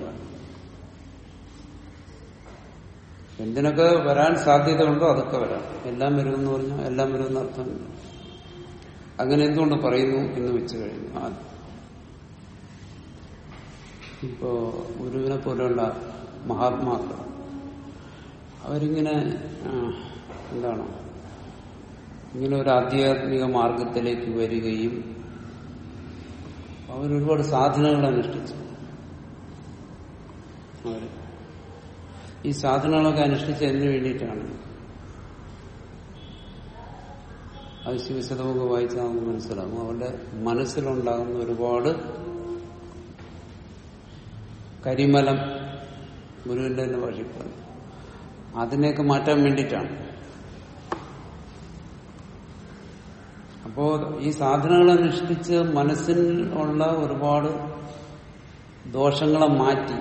എന്തിനൊക്കെ വരാൻ സാധ്യതയുണ്ടോ അതൊക്കെ വരാം എല്ലാം വരുമെന്ന് പറഞ്ഞാൽ എല്ലാം വരുമെന്ന് അർത്ഥമില്ല അങ്ങനെ എന്തുകൊണ്ട് പറയുന്നു എന്ന് വെച്ചു കഴിഞ്ഞു ആദ്യം ഇപ്പോ ഗുരുവിനെ പോലെയുള്ള മഹാത്മാക്കൾ അവരിങ്ങനെ ആ, എന്താണ് ഇങ്ങനെ ഒരു ആധ്യാത്മിക മാർഗത്തിലേക്ക് വരികയും അവരൊരുപാട് സാധനങ്ങൾ അനുഷ്ഠിച്ചു അവര് ഈ സാധനങ്ങളൊക്കെ അനുഷ്ഠിച്ചതിന് വേണ്ടിയിട്ടാണ് അത് ശിവശതമൊക്കെ വായിച്ചാൽ നമുക്ക് മനസ്സിലാകും അവരുടെ മനസ്സിലുണ്ടാകുന്ന ഒരുപാട് കരിമലം ഗുരുവിന്റെ തന്നെ ഭാഷയിൽ പറഞ്ഞു അതിനെയൊക്കെ മാറ്റാൻ വേണ്ടിയിട്ടാണ് അപ്പോ ഈ സാധനങ്ങൾ അനുഷ്ഠിച്ച് മനസ്സിൽ ഉള്ള ഒരുപാട് ദോഷങ്ങളെ മാറ്റി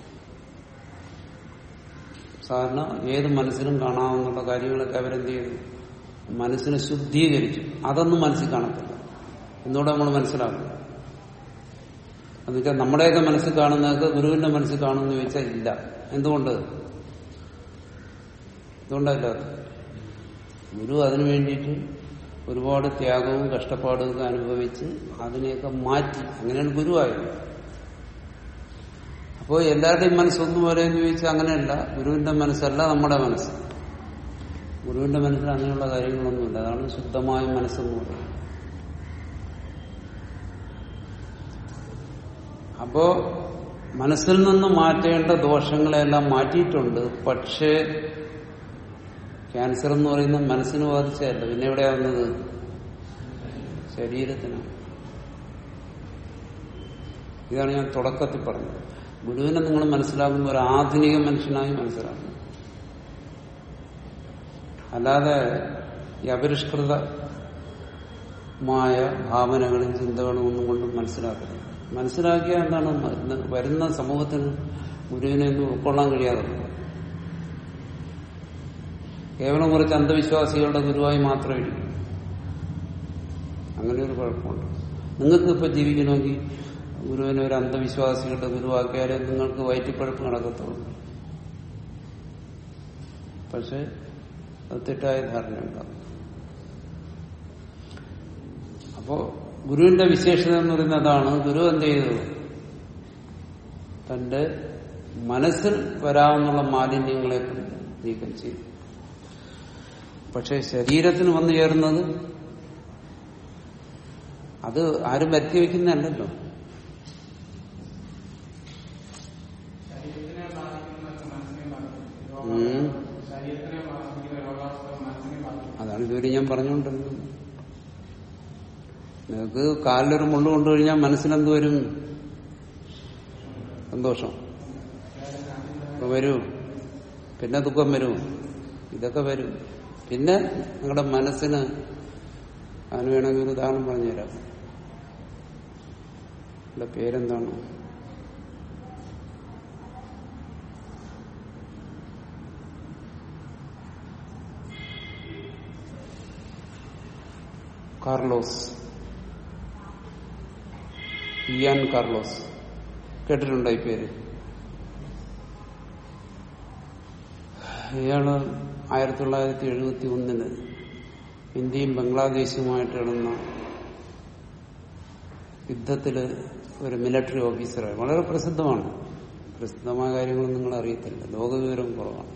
സാധാരണ ഏത് മനസ്സിലും കാണാവുന്ന കാര്യങ്ങളൊക്കെ അവരെന്ത് ചെയ്തു മനസ്സിനെ ശുദ്ധീകരിച്ചു അതൊന്നും മനസ്സിൽ കാണത്തില്ല എന്നോട് നമ്മൾ മനസ്സിലാക്കണം എന്നുവെച്ചാൽ നമ്മുടെയൊക്കെ മനസ്സിൽ കാണുന്നതൊക്കെ ഗുരുവിന്റെ മനസ്സിൽ കാണുമെന്ന് ചോദിച്ചാൽ ഇല്ല എന്തുകൊണ്ട് എന്തുകൊണ്ടല്ല ഗുരു അതിനു വേണ്ടിയിട്ട് ഒരുപാട് ത്യാഗവും കഷ്ടപ്പാടും ഒക്കെ അനുഭവിച്ച് അതിനെയൊക്കെ മാറ്റി അങ്ങനെയാണ് ഗുരുവായത് അപ്പോൾ എല്ലാവരുടെയും മനസ്സൊന്നും പോലെ എന്ന് ചോദിച്ചാൽ അങ്ങനെയല്ല ഗുരുവിന്റെ മനസ്സല്ല നമ്മുടെ മനസ്സ് ഗുരുവിന്റെ മനസ്സിൽ അങ്ങനെയുള്ള കാര്യങ്ങളൊന്നുമില്ല അതാണ് ശുദ്ധമായ മനസ്സെന്ന് പറയുന്നത് അപ്പോ മനസ്സിൽ നിന്ന് മാറ്റേണ്ട ദോഷങ്ങളെല്ലാം മാറ്റിയിട്ടുണ്ട് പക്ഷേ ക്യാൻസർ എന്ന് പറയുന്നത് മനസ്സിന് ബാധിച്ചതല്ല പിന്നെ എവിടെയാവുന്നത് ശരീരത്തിനാണ് ഇതാണ് ഞാൻ തുടക്കത്തിൽ പറഞ്ഞത് ഗുരുവിനെ നിങ്ങൾ മനസ്സിലാക്കുമ്പോൾ ഒരു ആധുനിക മനുഷ്യനായി മനസ്സിലാക്കണം അല്ലാതെ ഈ അപരിഷ്കൃതമായ ഭാവനകളും ചിന്തകളും ഒന്നും കൊണ്ടും മനസ്സിലാക്കരുത് മനസ്സിലാക്കിയ എന്താണ് വരുന്ന- വരുന്ന സമൂഹത്തിന് ഗുരുവിനെ ഒന്നും ഉൾക്കൊള്ളാൻ കഴിയാതെ പോകും. കേവലം കുറച്ച് അന്ധവിശ്വാസികളുടെ ഗുരുവായി മാത്രമേ ഇരിക്കൂ അങ്ങനെ ഒരു കുഴപ്പമുണ്ട് നിങ്ങൾക്ക് ഇപ്പൊ ജീവിക്കണമെങ്കിൽ ഗുരുവിനെ ഒരു അന്ധവിശ്വാസികളുടെ ഗുരുവാക്കിയാലേ നിങ്ങൾക്ക് വയറ്റിപ്പഴപ്പ് നടക്കത്തുള്ളൂ പക്ഷെ അത് തെറ്റായ ധാരണയുണ്ടാകും അപ്പോ ഗുരുവിന്റെ വിശേഷത എന്ന് പറയുന്നത് അതാണ് ഗുരു എന്ത് ചെയ്തു തന്റെ മനസ്സിൽ വരാവുന്ന മാലിന്യങ്ങളെ നീക്കം ചെയ്തു പക്ഷെ ശരീരത്തിന് വന്നു ചേർന്നത് അത് ആരും വരുത്തി വയ്ക്കുന്നതല്ലല്ലോ ശരീരത്തിനെ ബാധിക്കുന്നതൊക്കെ മനസ്സിനെ ബാധിക്കും ഉം. ശരീരത്തിനെ ബാധിക്കുന്ന രോഗാവസ്ഥ മനസ്സിനെ ബാധിക്കും അതാണ് ഇതുവരെ ഞാൻ പറഞ്ഞുകൊണ്ടിരുന്നത് നിങ്ങൾക്ക് കാലിലൊരു മുള്ളു കൊണ്ടു കഴിഞ്ഞാൽ മനസ്സിലെന്ത് വരും സന്തോഷം അപ്പൊ വരൂ പിന്നെ ദുഃഖം വരൂ ഇതൊക്കെ വരും പിന്നെ നിങ്ങളുടെ മനസ്സിന് അതിന് വേണമെങ്കിൽ ഒരു ഉദാഹരണം പറഞ്ഞുതരാം എന്റെ പേരെന്താണ് കാർലോസ് ഇയാൻ കാർലോസ് കേട്ടിട്ടുണ്ടോ ഈ പേര് ഇയാള് ആയിരത്തി തൊള്ളായിരത്തി എഴുപത്തി ഒന്നിന് ഇന്ത്യയും ബംഗ്ലാദേശുമായിട്ട് നടന്ന യുദ്ധത്തില് ഒരു മിലിറ്ററി ഓഫീസറായി വളരെ പ്രസിദ്ധമാണ് പ്രസിദ്ധമായ കാര്യങ്ങളൊന്നും നിങ്ങൾ അറിയത്തില്ല ലോകവിവരം കുറവാണ്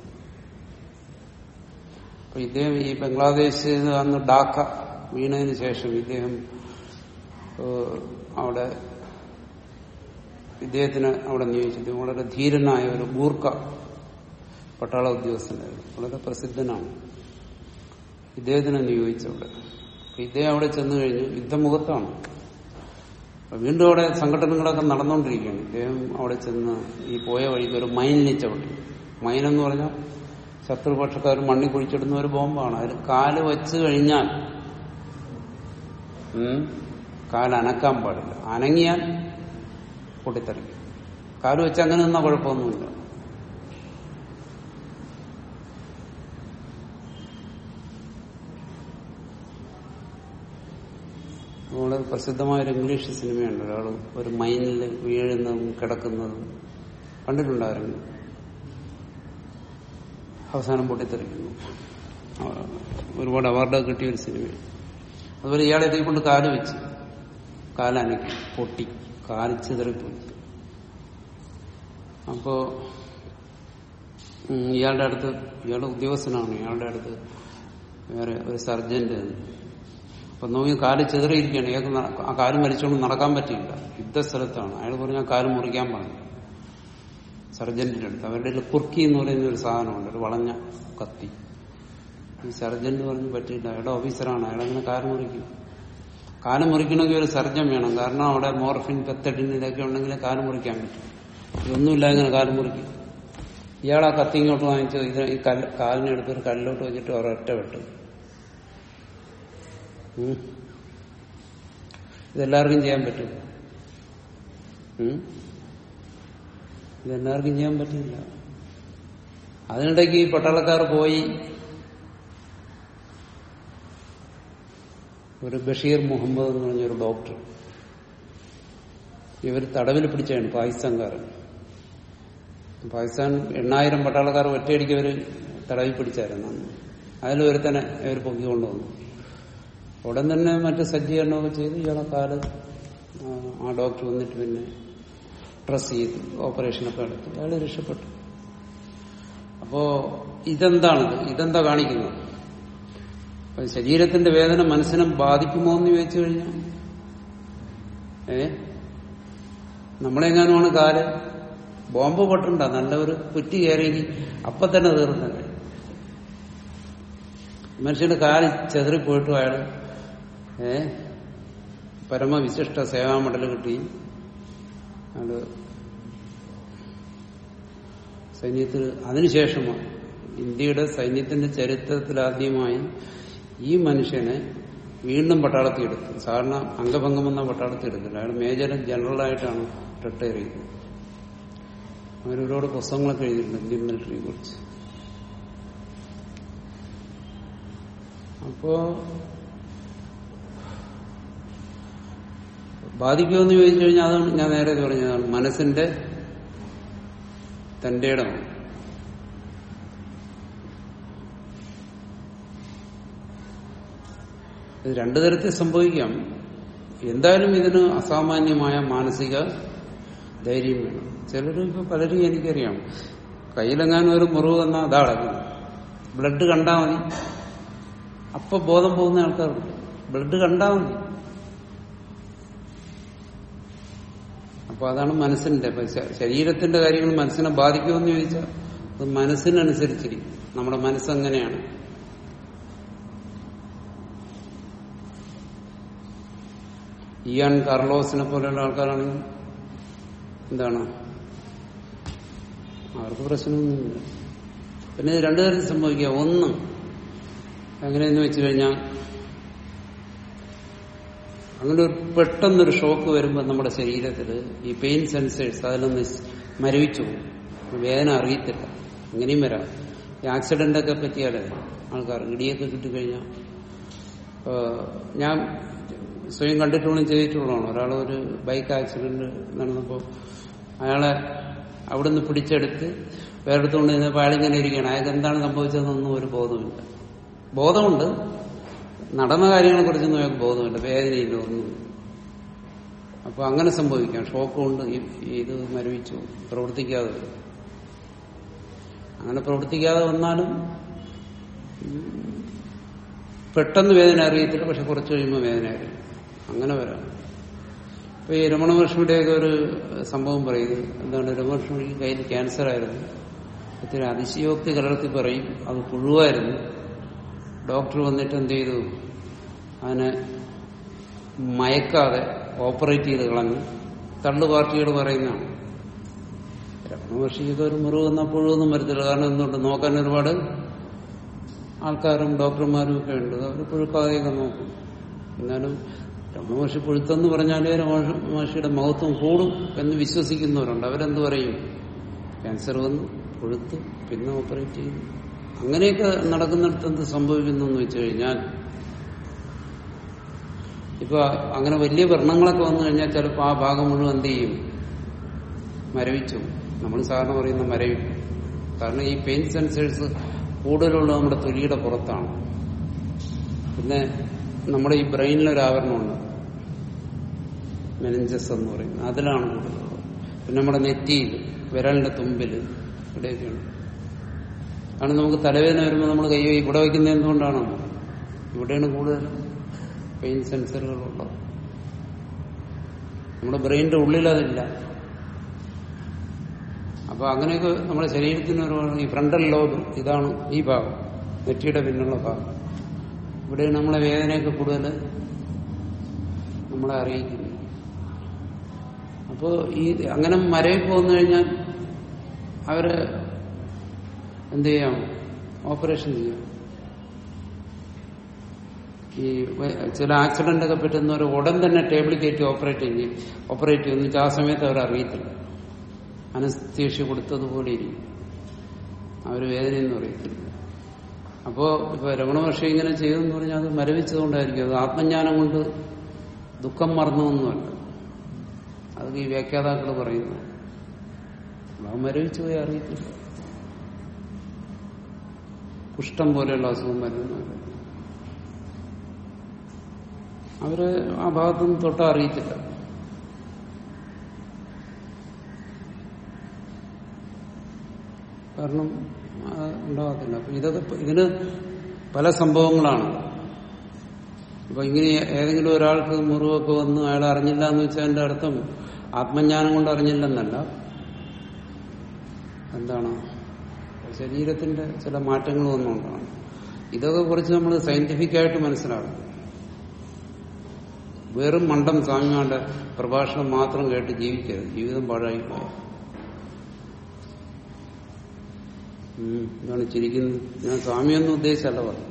അപ്പൊ ഇദ്ദേഹം ഈ ബംഗ്ലാദേശ് അന്ന് ഡാക്ക വീണതിന് ശേഷം ഇദ്ദേഹം ഏഹ്, അവിടെ ഇദ്ദേഹത്തിന് അവിടെ നിയോഗിച്ചത് വളരെ ധീരനായ ഒരു ഗൂർഖ പട്ടാള ഉദ്യോഗസ്ഥനായിരുന്നു വളരെ പ്രസിദ്ധനാണ് ഇദ്ദേഹത്തിനെ നിയോഗിച്ചവിടെ അപ്പൊ ഇദ്ദേഹം അവിടെ ചെന്നു കഴിഞ്ഞു യുദ്ധമുഖത്താണ് അപ്പൊ വീണ്ടും അവിടെ സംഘടനകളൊക്കെ നടന്നുകൊണ്ടിരിക്കുകയാണ് ഇദ്ദേഹം അവിടെ ചെന്ന് ഈ പോയ വഴിക്ക് ഒരു മൈനിൽ ചവിട്ടി മൈൻ എന്ന് പറഞ്ഞാൽ ശത്രുപക്ഷക്കാർ മണ്ണി കുഴിച്ചിടുന്ന ഒരു ബോംബാണ് അതിൽ കാല് വെച്ച് കഴിഞ്ഞാൽ ഉം, കാല് അനക്കാൻ പാടില്ല അനങ്ങിയാൽ പൊട്ടിത്തെറിക്കും കാല് വെച്ച് അങ്ങനെ നിന്നാ കുഴപ്പമൊന്നുമില്ല വളരെ പ്രസിദ്ധമായ ഒരു ഇംഗ്ലീഷ് സിനിമയുണ്ട് ഒരാൾ ഒരു മൈനിൽ വീഴുന്നതും കിടക്കുന്നതും കണ്ടിട്ടുണ്ടായിരുന്നു അവസാനം പൊട്ടിത്തെറിക്കുന്നു ആ, ഒരുപാട് അവാർഡ് കിട്ടിയ ഒരു സിനിമയാണ് അതുപോലെ ഇയാളെ ഇതേ കൊണ്ട് കാല് വെച്ച് കാലനക്കി പൊട്ടി കാല് ചിതറിപ്പോയി അപ്പോ ഉം, ഇയാളുടെ അടുത്ത് ഇയാളുടെ ഉദ്യോഗസ്ഥനാണ് ഇയാളുടെ അടുത്ത് വേറെ ഒരു സർജന്റ് അപ്പൊ നോക്കി കാല് ചെതറിയിരിക്കുകയാണ് ഇയാൾക്ക് നട- ആ കാല് മരിച്ചുകൊണ്ട് നടക്കാൻ പറ്റിയില്ല യുദ്ധസ്ഥലത്താണ് അയാൾ പറഞ്ഞ ആ കാല് മുറിക്കാൻ പറഞ്ഞു സർജന്റിന്റെ അടുത്ത് അവരുടെ കയ്യിൽ കുർക്കി എന്ന് പറയുന്ന ഒരു സാധനമുണ്ട് ഒരു വളഞ്ഞ കത്തി ഈ സർജന്റ് പറഞ്ഞു പറ്റിയില്ല അയാളുടെ ഓഫീസറാണ് അയാൾ അങ്ങനെ കാല് മുറിക്കും കാല് മുറിക്കണമെങ്കിൽ ഒരു സർജൻ വേണം കാരണം അവിടെ മോർഫിൻ പെത്തഡിൻ ഇതൊക്കെ ഉണ്ടെങ്കിൽ കാല് മുറിക്കാൻ പറ്റും ഇതൊന്നുമില്ല ഇങ്ങനെ കാല് മുറിക്കും ഇയാൾ ആ കത്തി ഇങ്ങോട്ട് വാങ്ങിച്ചു ഇത് ഈ കല്ല് കാലിനെ എടുത്തൊരു കല്ലോട്ട് വെച്ചിട്ട് ഒരൊറ്റ വെട്ട് ഉം. ഇതെല്ലാവർക്കും ചെയ്യാൻ പറ്റും ഉം? ഇതെല്ലാവർക്കും ചെയ്യാൻ പറ്റില്ല അതിനിടയ്ക്ക് ഈ പട്ടാളക്കാർ പോയി ഒരു ബഷീർ മുഹമ്മദ് എന്ന് പറഞ്ഞൊരു ഡോക്ടർ ഇവർ തടവിൽ പിടിച്ചാണ് പാകിസ്ഥാൻകാരൻ പാകിസ്ഥാൻ എണ്ണായിരം പട്ടാളക്കാർ ഒറ്റയടിക്ക് അവർ തടവിൽ പിടിച്ചായിരുന്നു അന്ന് അതിലൊരുത്തനെ ഇവർ പൊക്കിക്കൊണ്ടുവന്നു ഉടൻ തന്നെ മറ്റ് സജ്ജീകരണമൊക്കെ ചെയ്ത് ഇയാളെ കാല് ആ, ആ ഡോക്ടർ വന്നിട്ട് പിന്നെ ഡ്രസ് ചെയ്ത് ഓപ്പറേഷനൊക്കെ നടത്തി അയാൾ രക്ഷപ്പെട്ടു അപ്പോ ഇതെന്താണിത് ഇതെന്താ കാണിക്കുന്നത് അപ്പൊ ശരീരത്തിന്റെ വേദന മനസ്സിനെ ബാധിക്കുമോ എന്ന് ചോദിച്ചു കഴിഞ്ഞാൽ ഏ നമ്മളെങ്ങാനുമാണ് കാല് ബോംബ് പൊട്ടണ്ട നല്ല ഒരു കുറ്റി കയറിയെങ്കിൽ അപ്പൊ തന്നെ തീർന്നല്ലേ മനുഷ്യന്റെ കാല് ചെതറിപ്പോയിട്ടും അയാൾ ഏ പരമവിശിഷ്ട സേവാമണ്ഡലം കിട്ടി അയാള് സൈന്യത്തിൽ അതിനുശേഷമാണ് ഇന്ത്യയുടെ സൈന്യത്തിന്റെ ചരിത്രത്തിലാദ്യമായി ഈ മനുഷ്യനെ വീണ്ടും പട്ടാളത്തിൽ എടുത്തു സാധാരണ അംഗഭംഗം വന്ന പട്ടാളത്തിൽ എടുക്കില്ല അയാൾ മേജർ ജനറലായിട്ടാണ് റിട്ടയർ ചെയ്തത് അവർ ഒരുപാട് പുസ്തകങ്ങളൊക്കെ എഴുതിയിട്ടുണ്ട് ഇന്ത്യൻ മിലിറ്ററിയെ കുറിച്ച് അപ്പോ ബാധിക്കുമെന്ന് ചോദിച്ചു കഴിഞ്ഞാൽ അതാണ് ഞാൻ നേരെ പറഞ്ഞതാണ് മനസ്സിന്റെ തന്റെ ഇടമാണ് ഇത് രണ്ടു തരത്തിൽ സംഭവിക്കാം എന്തായാലും ഇതിന് അസാമാന്യമായ മാനസിക ധൈര്യം വേണം ചിലരും ഇപ്പൊ പലരും എനിക്കറിയാം കയ്യിലെങ്ങാനും ഒരു മുറിവ് വന്നാൽ അതാ അടങ്ങും ബ്ലഡ് കണ്ടാൽ മതി അപ്പൊ ബോധം പോകുന്ന ആൾക്കാരുണ്ട് ബ്ലഡ് കണ്ടാൽ മതി അപ്പൊ അതാണ് മനസ്സിന്റെ ഇപ്പൊ ശ- ശരീരത്തിന്റെ കാര്യങ്ങൾ മനസ്സിനെ ബാധിക്കുമെന്ന് ചോദിച്ചാൽ അത് മനസ്സിനനുസരിച്ചിരിക്കും നമ്മുടെ മനസ്സെങ്ങനെയാണ് ഇയാൻ കാർലോസിനെ പോലെയുള്ള ആൾക്കാരാണെങ്കിൽ എന്താണ് അവർക്ക് പ്രശ്നമൊന്നുമില്ല പിന്നെ ഇത് രണ്ടു തരത്തിൽ സംഭവിക്കുക ഒന്ന് എങ്ങനെയെന്ന് വെച്ച് കഴിഞ്ഞാൽ അങ്ങനെ ഒരു പെട്ടെന്നൊരു ഷോക്ക് വരുമ്പോൾ നമ്മുടെ ശരീരത്തിൽ ഈ പെയിൻ സെൻസേഴ്സ് അതിലൊന്ന് മരവിച്ചു പോകും വേദന അറിയത്തില്ല അങ്ങനെയും വരാം ഈ ആക്സിഡന്റ് ഒക്കെ പറ്റിയാലേ ആൾക്കാർ ഇടിയൊക്കെ കിട്ടിക്കഴിഞ്ഞാൽ ഇപ്പൊ ഞാൻ സ്വയം കണ്ടിട്ടുള്ളതും ചെയ്തിട്ടുള്ളതാണ് ഒരാൾ ഒരു ബൈക്ക് ആക്സിഡന്റ് നടന്നപ്പോൾ അയാളെ അവിടുന്ന് പിടിച്ചെടുത്ത് വേറെടുത്ത് കൊണ്ട് ചെന്നപ്പോൾ അയാളിങ്ങനെ ഇരിക്കുകയാണ് അയാൾക്ക് എന്താണ് സംഭവിച്ചതെന്നൊന്നും ഒരു ബോധമില്ല ബോധമുണ്ട് നടന്ന കാര്യങ്ങളെ കുറിച്ചൊന്നും അയാൾക്ക് ബോധമില്ല വേദനയില്ല ഒന്നും അപ്പൊ അങ്ങനെ സംഭവിക്കാം ഷോക്ക് കൊണ്ട് ഈ- ഇത് മരവിച്ചു പ്രവർത്തിക്കാതെ വരും. അങ്ങനെ പ്രവർത്തിക്കാതെ വന്നാലും ഉം, പെട്ടെന്ന് വേദന അറിയത്തില്ല പക്ഷെ കുറച്ച് കഴിയുമ്പോൾ വേദന അറിയും അങ്ങനെ വരാം ഇപ്പൊ ഈ രമണ മഹർഷിയുടെയൊക്കെ ഒരു സംഭവം പറയുന്നത് എന്താണ് രമണ മഹർഷിക്ക് കയ്യിൽ ക്യാൻസർ ആയിരുന്നു ഒത്തിരി അതിശയോക്തി കലർത്തി പറയും അത് പുഴുവായിരുന്നു ഡോക്ടർ വന്നിട്ട് എന്ത് ചെയ്തു അതിനെ മയക്കാതെ ഓപ്പറേറ്റ് ചെയ്ത് കളഞ്ഞു തള്ളു പാർട്ടികൾ പറയുന്നതാണ് രമണ മഹർഷിക്ക് ഇതൊരു മുറിവ് വന്നാൽ പുഴുവൊന്നും വരത്തില്ല കാരണം എന്തുകൊണ്ട് നോക്കാൻ ഒരുപാട് ആൾക്കാരും ഡോക്ടർമാരും ഒക്കെ ഉണ്ട് അവർ പുഴുക്കാതെയൊക്കെ നോക്കും എന്നാലും രമണമഹർഷി പുഴുത്തെന്ന് പറഞ്ഞാലേ രമണമഹർഷിയുടെ മഹത്വം കൂടും എന്ന് വിശ്വസിക്കുന്നവരുണ്ട് അവരെന്ത് പറയും ക്യാൻസർ വന്നു പുഴുത്ത് പിന്നെ ഓപ്പറേറ്റ് ചെയ്തു അങ്ങനെയൊക്കെ നടക്കുന്നിടത്ത് എന്ത് സംഭവിക്കുന്നു എന്ന് വെച്ച് കഴിഞ്ഞാൽ ഇപ്പൊ അങ്ങനെ വലിയ വ്രണങ്ങളൊക്കെ വന്നു കഴിഞ്ഞാൽ ചിലപ്പോൾ ആ ഭാഗം മുഴുവൻ എന്ത് ചെയ്യും മരവിച്ചു നമ്മൾ സാധാരണ പറയുന്ന മരവിക്കും കാരണം ഈ പെയിൻ സെൻസേഴ്സ് കൂടുതലുള്ള നമ്മുടെ തൊലിയുടെ പുറത്താണ് പിന്നെ നമ്മുടെ ഈ ബ്രെയിനിലൊരു ആവരണമുണ്ട് മെനഞ്ചസ് എന്ന് പറയുന്നത് അതിലാണ് കൂടുതലുള്ളത് പിന്നെ നമ്മുടെ നെറ്റിയിൽ വിരലിന്റെ തുമ്പിൽ ഇവിടെയൊക്കെയാണ് ആണ് നമുക്ക് തലവേദന വരുമ്പോൾ നമ്മൾ കൈ ഇവിടെ വയ്ക്കുന്നത് എന്തുകൊണ്ടാണ് ഇവിടെയാണ് കൂടുതൽ പെയിൻ സെൻസറുകളുള്ളത് നമ്മുടെ ബ്രെയിനിന്റെ ഉള്ളിൽ അതില്ല അപ്പൊ അങ്ങനെയൊക്കെ നമ്മുടെ ശരീരത്തിന് ഒരു ഈ ഫ്രണ്ടൽ ലോബ് ഇതാണ് ഈ ഭാഗം നെറ്റിയുടെ പിന്നുള്ള ഭാഗം ഇവിടെയാണ് നമ്മളെ വേദനയൊക്കെ കൂടുതൽ നമ്മളെ അറിയിക്കുന്നത് അപ്പോൾ ഈ അങ്ങനെ മരയിൽ പോന്നു കഴിഞ്ഞാൽ അവര് എന്ത് ചെയ്യാം ഓപ്പറേഷൻ ചെയ്യാം ഈ വ- ചില ആക്സിഡന്റ് ഒക്കെ പറ്റുന്നവർ ഉടൻ തന്നെ ടേബിളിൽ കയറ്റി ഓപ്പറേറ്റ് ചെയ്യും ഓപ്പറേറ്റ് ചെയ്യുന്നു ആ സമയത്ത് അവർ അറിയത്തില്ല അനസ്തേഷ്യ കൊടുത്തതുപോലെ ഇരിക്കും അവർ വേദനയെന്ന് അറിയത്തില്ല അപ്പോ ഇപ്പൊ രമണ മഹർഷി ഇങ്ങനെ ചെയ്തെന്ന് പറഞ്ഞാൽ അത് മരവിച്ചതുകൊണ്ടായിരിക്കും അത് ആത്മജ്ഞാനം കൊണ്ട് ദുഃഖം മറന്നൊന്നുമല്ല അത് ഈ വ്യാഖ്യാതാക്കൾ പറയുന്നു അത് മരവിച്ചു പോയി അറിയത്തില്ല കുഷ്ഠം പോലെയുള്ള അസുഖം വരുന്നവര് അവര് ആ ഭാഗത്തൊന്നും തൊട്ടാ അറിയത്തില്ല കാരണം അത് ഉണ്ടാകത്തില്ല അപ്പൊ ഇതൊക്കെ ഇപ്പൊ ഇതിന് പല സംഭവങ്ങളാണ് അപ്പൊ ഇങ്ങനെ ഏതെങ്കിലും ഒരാൾക്ക് മുറിവൊക്കെ വന്ന് അയാൾ അറിഞ്ഞില്ല എന്ന് വെച്ചാൽ അതിന്റെ അർത്ഥം ആത്മജ്ഞാനം കൊണ്ട് അറിഞ്ഞില്ലെന്നല്ല എന്താണ് ശരീരത്തിന്റെ ചില മാറ്റങ്ങൾ വന്നുകൊണ്ടാണ് ഇതൊക്കെ കുറിച്ച് നമ്മൾ സയന്റിഫിക്കായിട്ട് മനസ്സിലാക്കണം വെറും മണ്ടം സ്വാമിമാരുടെ പ്രഭാഷണം മാത്രം കേട്ട് ജീവിക്കരുത് ജീവിതം പാഴായി പോയ എന്താണ് ചിരിക്കുന്നത് ഞാൻ സ്വാമിയൊന്നും ഉദ്ദേശിച്ചല്ല പറഞ്ഞു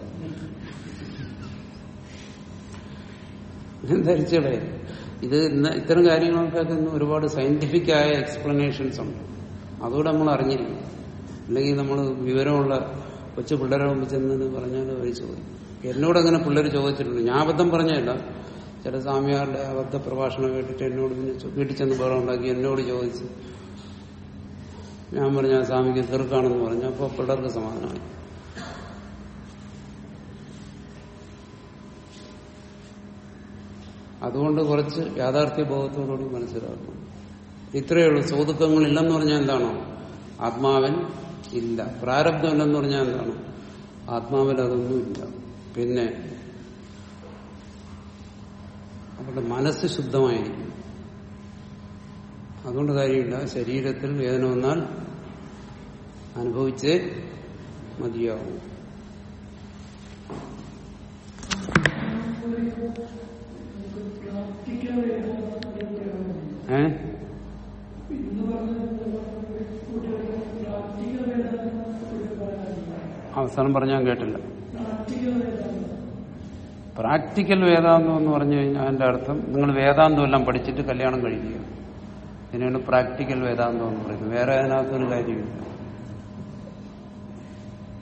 ഞാൻ ധരിച്ചടേ ഇത് ഇന്ന് ഇത്തരം കാര്യങ്ങൾക്കൊക്കെ ഇന്ന് ഒരുപാട് സയന്റിഫിക് ആയ എക്സ്പ്ലനേഷൻസ് ഉണ്ട് അതുകൂടെ നമ്മൾ അറിഞ്ഞിരിക്കും അല്ലെങ്കിൽ നമ്മൾ വിവരമുള്ള കൊച്ചു പിള്ളേരെ മുമ്പ് ചെന്ന് പറഞ്ഞാൽ അവർ ചോദിക്കും എന്നോട് അങ്ങനെ പിള്ളേർ ചോദിച്ചിട്ടുണ്ട് ഞാൻ അബദ്ധം പറഞ്ഞതല്ല ചില സ്വാമിയാരുടെ അബദ്ധ പ്രഭാഷണം കേട്ടിട്ട് എന്നോട് പിന്നെ ചോ- വീട്ടിൽ ചെന്ന് ബഹളം ഉണ്ടാക്കി എന്നോട് ചോദിച്ച് ഞാൻ പറഞ്ഞ ആ സ്വാമിക്ക് തീർക്കാണെന്ന് പറഞ്ഞു അപ്പോൾ പിള്ളേർക്ക് സമാധാനമായി അതുകൊണ്ട് കുറച്ച് യാഥാർത്ഥ്യ ബോധത്തോടുകൂടി മനസ്സിലാക്കണം ഇത്രയേ ഉള്ളൂ സൗതുക്കങ്ങളില്ലെന്ന് പറഞ്ഞാൽ എന്താണോ ആത്മാവൻ ഇല്ല പ്രാരബ്ധമില്ലെന്ന് പറഞ്ഞാൽ എന്താണ് ആത്മാവിൽ അതൊന്നുമില്ല പിന്നെ അവരുടെ മനസ്സ് ശുദ്ധമായിരിക്കും അതുകൊണ്ട് കാര്യമില്ല ശരീരത്തിൽ വേദന വന്നാൽ അനുഭവിച്ചേ മതിയാവും ഏ അവസാനം പറഞ്ഞാൽ കേട്ടില്ല പ്രാക്ടിക്കൽ വേദാന്തം എന്ന് പറഞ്ഞു കഴിഞ്ഞാൽ അതിന്റെ അർത്ഥം നിങ്ങൾ വേദാന്തം എല്ലാം പഠിച്ചിട്ട് കല്യാണം കഴിക്കുക ഇതിനാണ് പ്രാക്ടിക്കൽ വേദാന്തം എന്ന് പറയുന്നത് വേറെ അതിനകത്തൊരു കാര്യമില്ല